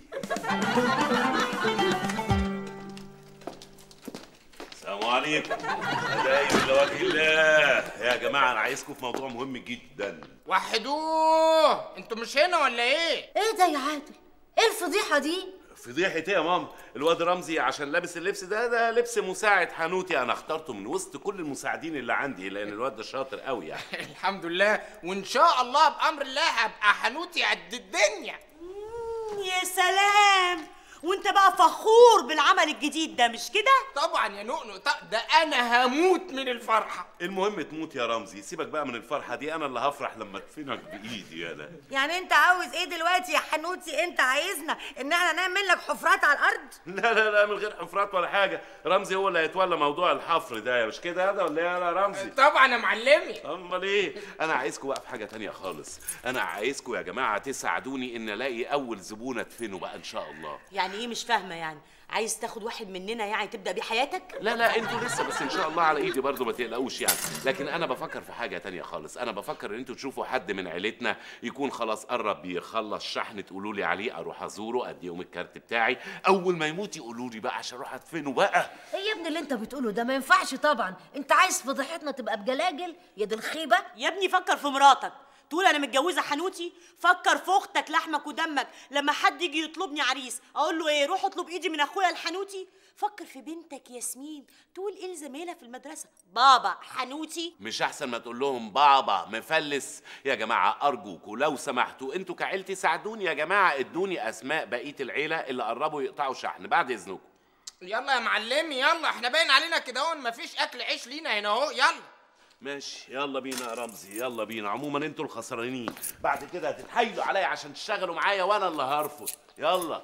السلام عليكم هدايا لوجه الله يا جماعه انا عايزكم في موضوع مهم جدا وحدوه انتوا مش هنا ولا ايه ايه ده يا عادل ايه الفضيحه دي فضيحة ايه يا ماما؟ الواد رمزي عشان لابس اللبس ده ده لبس مساعد حنوتي انا اخترته من وسط كل المساعدين اللي عندي لان الواد ده شاطر قوي يعني الحمد لله وان شاء الله بامر الله هبقى حنوتي قد الدنيا يا سلام وانت بقى فخور بالعمل الجديد ده مش كده طبعا يا نؤنؤ ط- ده انا هموت من الفرحه المهم تموت يا رمزي سيبك بقى من الفرحه دي انا اللي هفرح لما ادفنك بايدي يالا يعني انت عاوز ايه دلوقتي يا حنوتي انت عايزنا ان احنا نعمل لك حفرات على الارض لا لا لا من غير حفرات ولا حاجه رمزي هو اللي هيتولى موضوع الحفر ده مش كده هذا ولا ايه يا رمزي طبعا يا معلمي امال ايه انا عايزكم بقى في حاجه تانية خالص انا عايزكم يا جماعه تساعدوني ان الاقي اول زبونه ادفنه بقى ان شاء الله يعني ايه مش فاهمه يعني عايز تاخد واحد مننا يعني تبدا بيه حياتك لا لا انتوا لسه بس ان شاء الله على ايدي برضو ما تقلقوش يعني لكن انا بفكر في حاجه تانية خالص انا بفكر ان انتوا تشوفوا حد من عيلتنا يكون خلاص قرب يخلص شحن تقولوا لي عليه اروح ازوره اديهم الكارت بتاعي اول ما يموت يقولوا لي بقى عشان اروح ادفنه بقى ايه يا ابني اللي انت بتقوله ده ما ينفعش طبعا انت عايز فضيحتنا تبقى بجلاجل يا دي الخيبه يا ابني فكر في مراتك تقول انا متجوزه حنوتي فكر في اختك لحمك ودمك لما حد يجي يطلبني عريس اقول له ايه روح اطلب ايدي من اخويا الحنوتي فكر في بنتك ياسمين تقول ايه لزميلها في المدرسه بابا حنوتي مش احسن ما تقول لهم بابا مفلس يا جماعه ارجوكوا لو سمحتوا انتوا كعيلتي ساعدوني يا جماعه ادوني اسماء بقيه العيله اللي قربوا يقطعوا شحن بعد اذنكم يلا يا معلمي يلا احنا باين علينا كده اهو مفيش اكل عيش لينا هنا اهو يلا ماشي يلا بينا يا رمزي يلا بينا عموما انتوا الخسرانين بعد كده هتتحايلوا عليا عشان تشتغلوا معايا وانا اللي هرفض يلا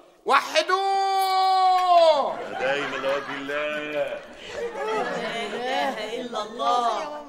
وحدوه دايما لوجه الله لا اله الا الله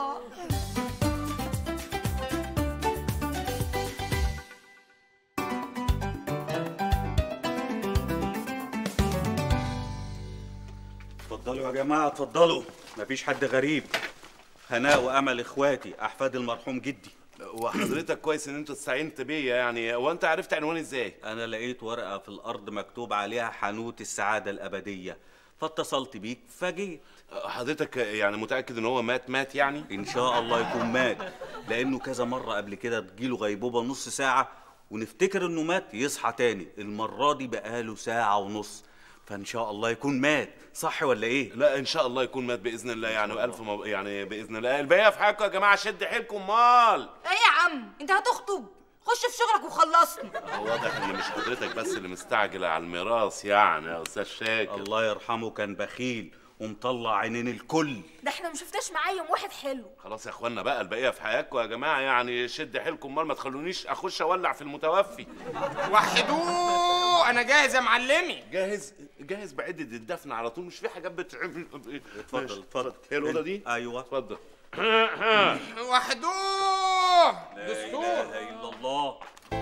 اتفضلوا يا جماعة اتفضلوا مفيش حد غريب هناء وأمل إخواتي أحفاد المرحوم جدي وحضرتك كويس ان انت استعينت بيا يعني هو انت عرفت عنواني ازاي أنا لقيت ورقة في الأرض مكتوب عليها حانوت السعادة الأبدية فاتصلت بيك فجيت حضرتك يعني متاكد ان هو مات مات يعني إن شاء الله يكون مات لأنه كذا مرة قبل كده تجيله غيبوبة نص ساعة ونفتكر إنه مات يصحى تاني المرة دي بقاله ساعة ونص فإن شاء الله يكون مات صح ولا إيه؟ لا ان شاء الله يكون مات باذن الله يعني والف مب... يعني باذن الله الباقي في حقكم يا جماعه شد حيلكم مال ايه يا عم انت هتخطب خش في شغلك وخلصني واضح ان مش حضرتك بس اللي مستعجله على الميراث يعني يا استاذ شاكر الله يرحمه كان بخيل ومطلع عينين الكل ده احنا ما شفناش معاه يوم واحد حلو خلاص يا اخوانا بقى البقيه في حياتكم يا جماعه يعني شد حيلكم مال ما تخلونيش اخش اولع في المتوفي وحدوه انا جاهز يا معلمي جاهز جاهز بعدة الدفن على طول مش في حاجات بتعمل اتفضل اتفضل هي الاوضه دي ايوه اتفضل وحدوه لا دستور اله الا الله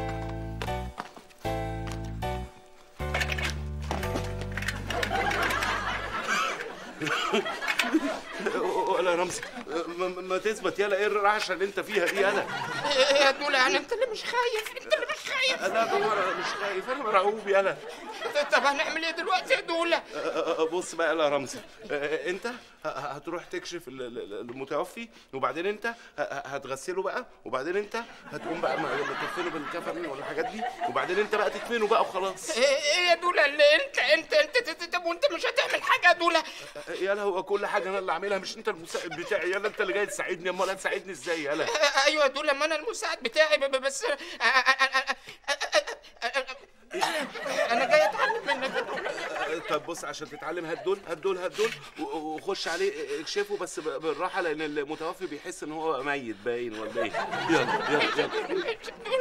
ولا رمزي ما, ما تثبت يلا ايه الرعشه اللي انت فيها دي يلا ايه يا دول يعني انت اللي مش خايف انت اللي مش خايف لا انا مش خايف انا مرعوب يلا طب هنعمل ايه دلوقتي يا دولة بص بقى يلا يا رمزي آه، انت ه- هتروح تكشف ال- ال- المتوفي وبعدين انت ه- هتغسله بقى وبعدين انت هتقوم بقى م- تكفنه بالكفن ولا الحاجات دي وبعدين انت بقى تدفنه بقى وخلاص ايه ايه يا دولة اللي انت انت انت انت- انت طب وانت مش هتعمل حاجة يا دولة يلا هو كل حاجه انا اللي عاملها مش انت المساعد بتاعي يلا انت اللي جاي تساعدني امال هتساعدني ازاي يلا آه، ايوه يا دولة ما انا المساعد بتاعي ب- ب- بس آه، آه، آه، آه، آه، آه، انا جاي اتعلم منك يا دولة طب بص عشان تتعلم هات دول هات دول هات دول و- وخش عليه اكشفه بس ب- بالراحه لان المتوفي بيحس ان هو ميت باين ولا ايه يلا يلا يلا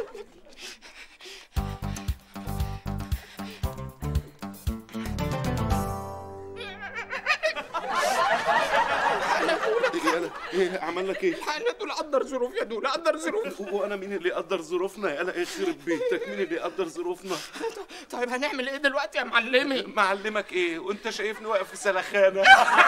يلا ايه عمل لك ايه؟ انا دول قدر ظروف يا دول قدر ظروف وانا مين اللي يقدر ظروفنا يلا يخرب بيتك مين اللي يقدر ظروفنا طيب هنعمل ايه دلوقتي يا معلمي معلمك ايه وانت شايفني واقف في سلخانه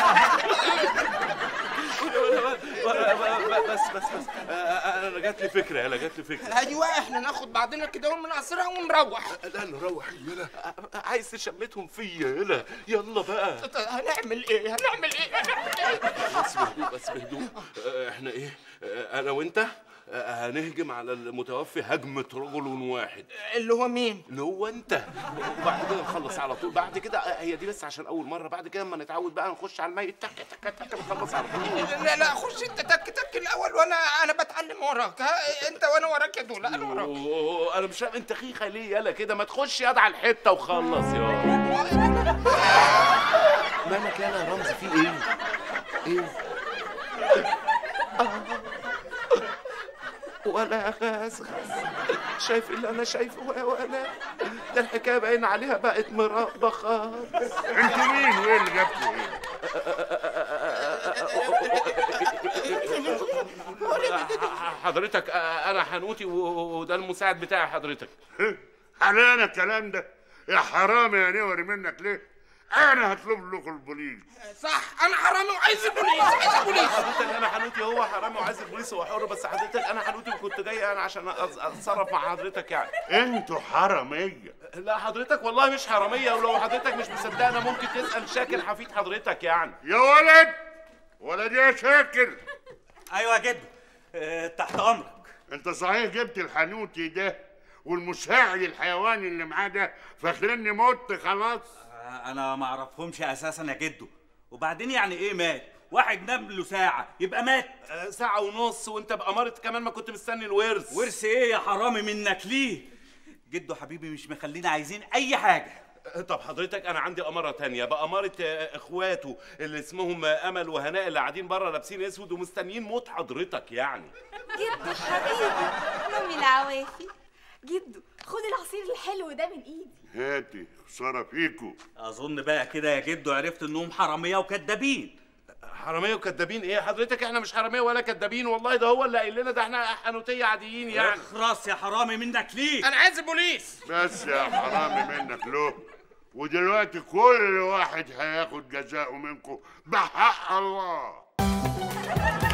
بس بس بس آه، انا جات لي فكره يلا جات لي فكره ايوه احنا ناخد بعضنا كده من عصرها ونروح لا نروح يلا عايز تشمتهم فيا يلا يلا بقى طب هنعمل ايه هنعمل ايه هنعمل ايه بس بهدوء بس بهدوء آه، احنا ايه آه، انا وانت آه، هنهجم على المتوفي هجمة رجل واحد اللي هو مين؟ اللي هو انت وبعد كده نخلص على طول بعد كده هي دي بس عشان اول مرة بعد كده اما نتعود بقى نخش على الميت تك تك تك نخلص على طول لا لا خش انت تك تك الاول وانا انا بتعلم وراك ها انت وانا وراك يا دول انا وراك أوه، انا مش فاهم انت خيخة ليه يالا كده ما تخش ياض على الحتة وخلص يا مالك يالا يا رمزي في ايه؟ ايه؟ ولا غزغز شايف اللي انا شايفه يا ولا ده الحكايه باين عليها بقت مربى خالص انت مين وايه اللي جابكوا هنا؟ حضرتك انا حنوتي وده المساعد بتاعي حضرتك علينا الكلام ده يا حرامي يا نوري منك ليه؟ انا هطلب لكم البوليس صح انا حرامي وعايز البوليس عايز البوليس حضرتك انا حنوتي هو حرامي وعايز البوليس هو حر بس حضرتك انا حنوتي وكنت جاي انا عشان أتص- اتصرف مع حضرتك يعني انتوا حراميه لا حضرتك والله مش حراميه ولو حضرتك مش مصدقنا ممكن تسال شاكر حفيد حضرتك يعني يا ولد ولد يا شاكر ايوه يا جدو اه تحت امرك انت صحيح جبت الحنوتي ده والمساعد الحيواني اللي معاه ده فاكرني مت خلاص آه، انا ما اعرفهمش اساسا يا جدو وبعدين يعني ايه مات واحد نام له ساعه يبقى مات آه، ساعه ونص وانت بأمارة كمان ما كنت مستني الورث ورث ايه يا حرامي منك ليه جدو حبيبي مش مخلينا عايزين اي حاجه طب حضرتك انا عندي اماره تانية بأمارة آه، اخواته اللي اسمهم آه، امل وهناء اللي قاعدين بره لابسين اسود ومستنيين موت حضرتك يعني جدو حبيبي نومي العوافي جدو خد العصير الحلو ده من ايدي هاتي خساره فيكو اظن بقى كده يا جدو عرفت انهم حراميه وكدابين حراميه وكدابين ايه حضرتك احنا مش حراميه ولا كدابين والله ده هو اللي قايل لنا ده احنا حنوتيه عاديين يعني اخرس يا حرامي منك ليه انا عايز البوليس بس يا حرامي منك له ودلوقتي كل واحد هياخد جزاءه منكم بحق الله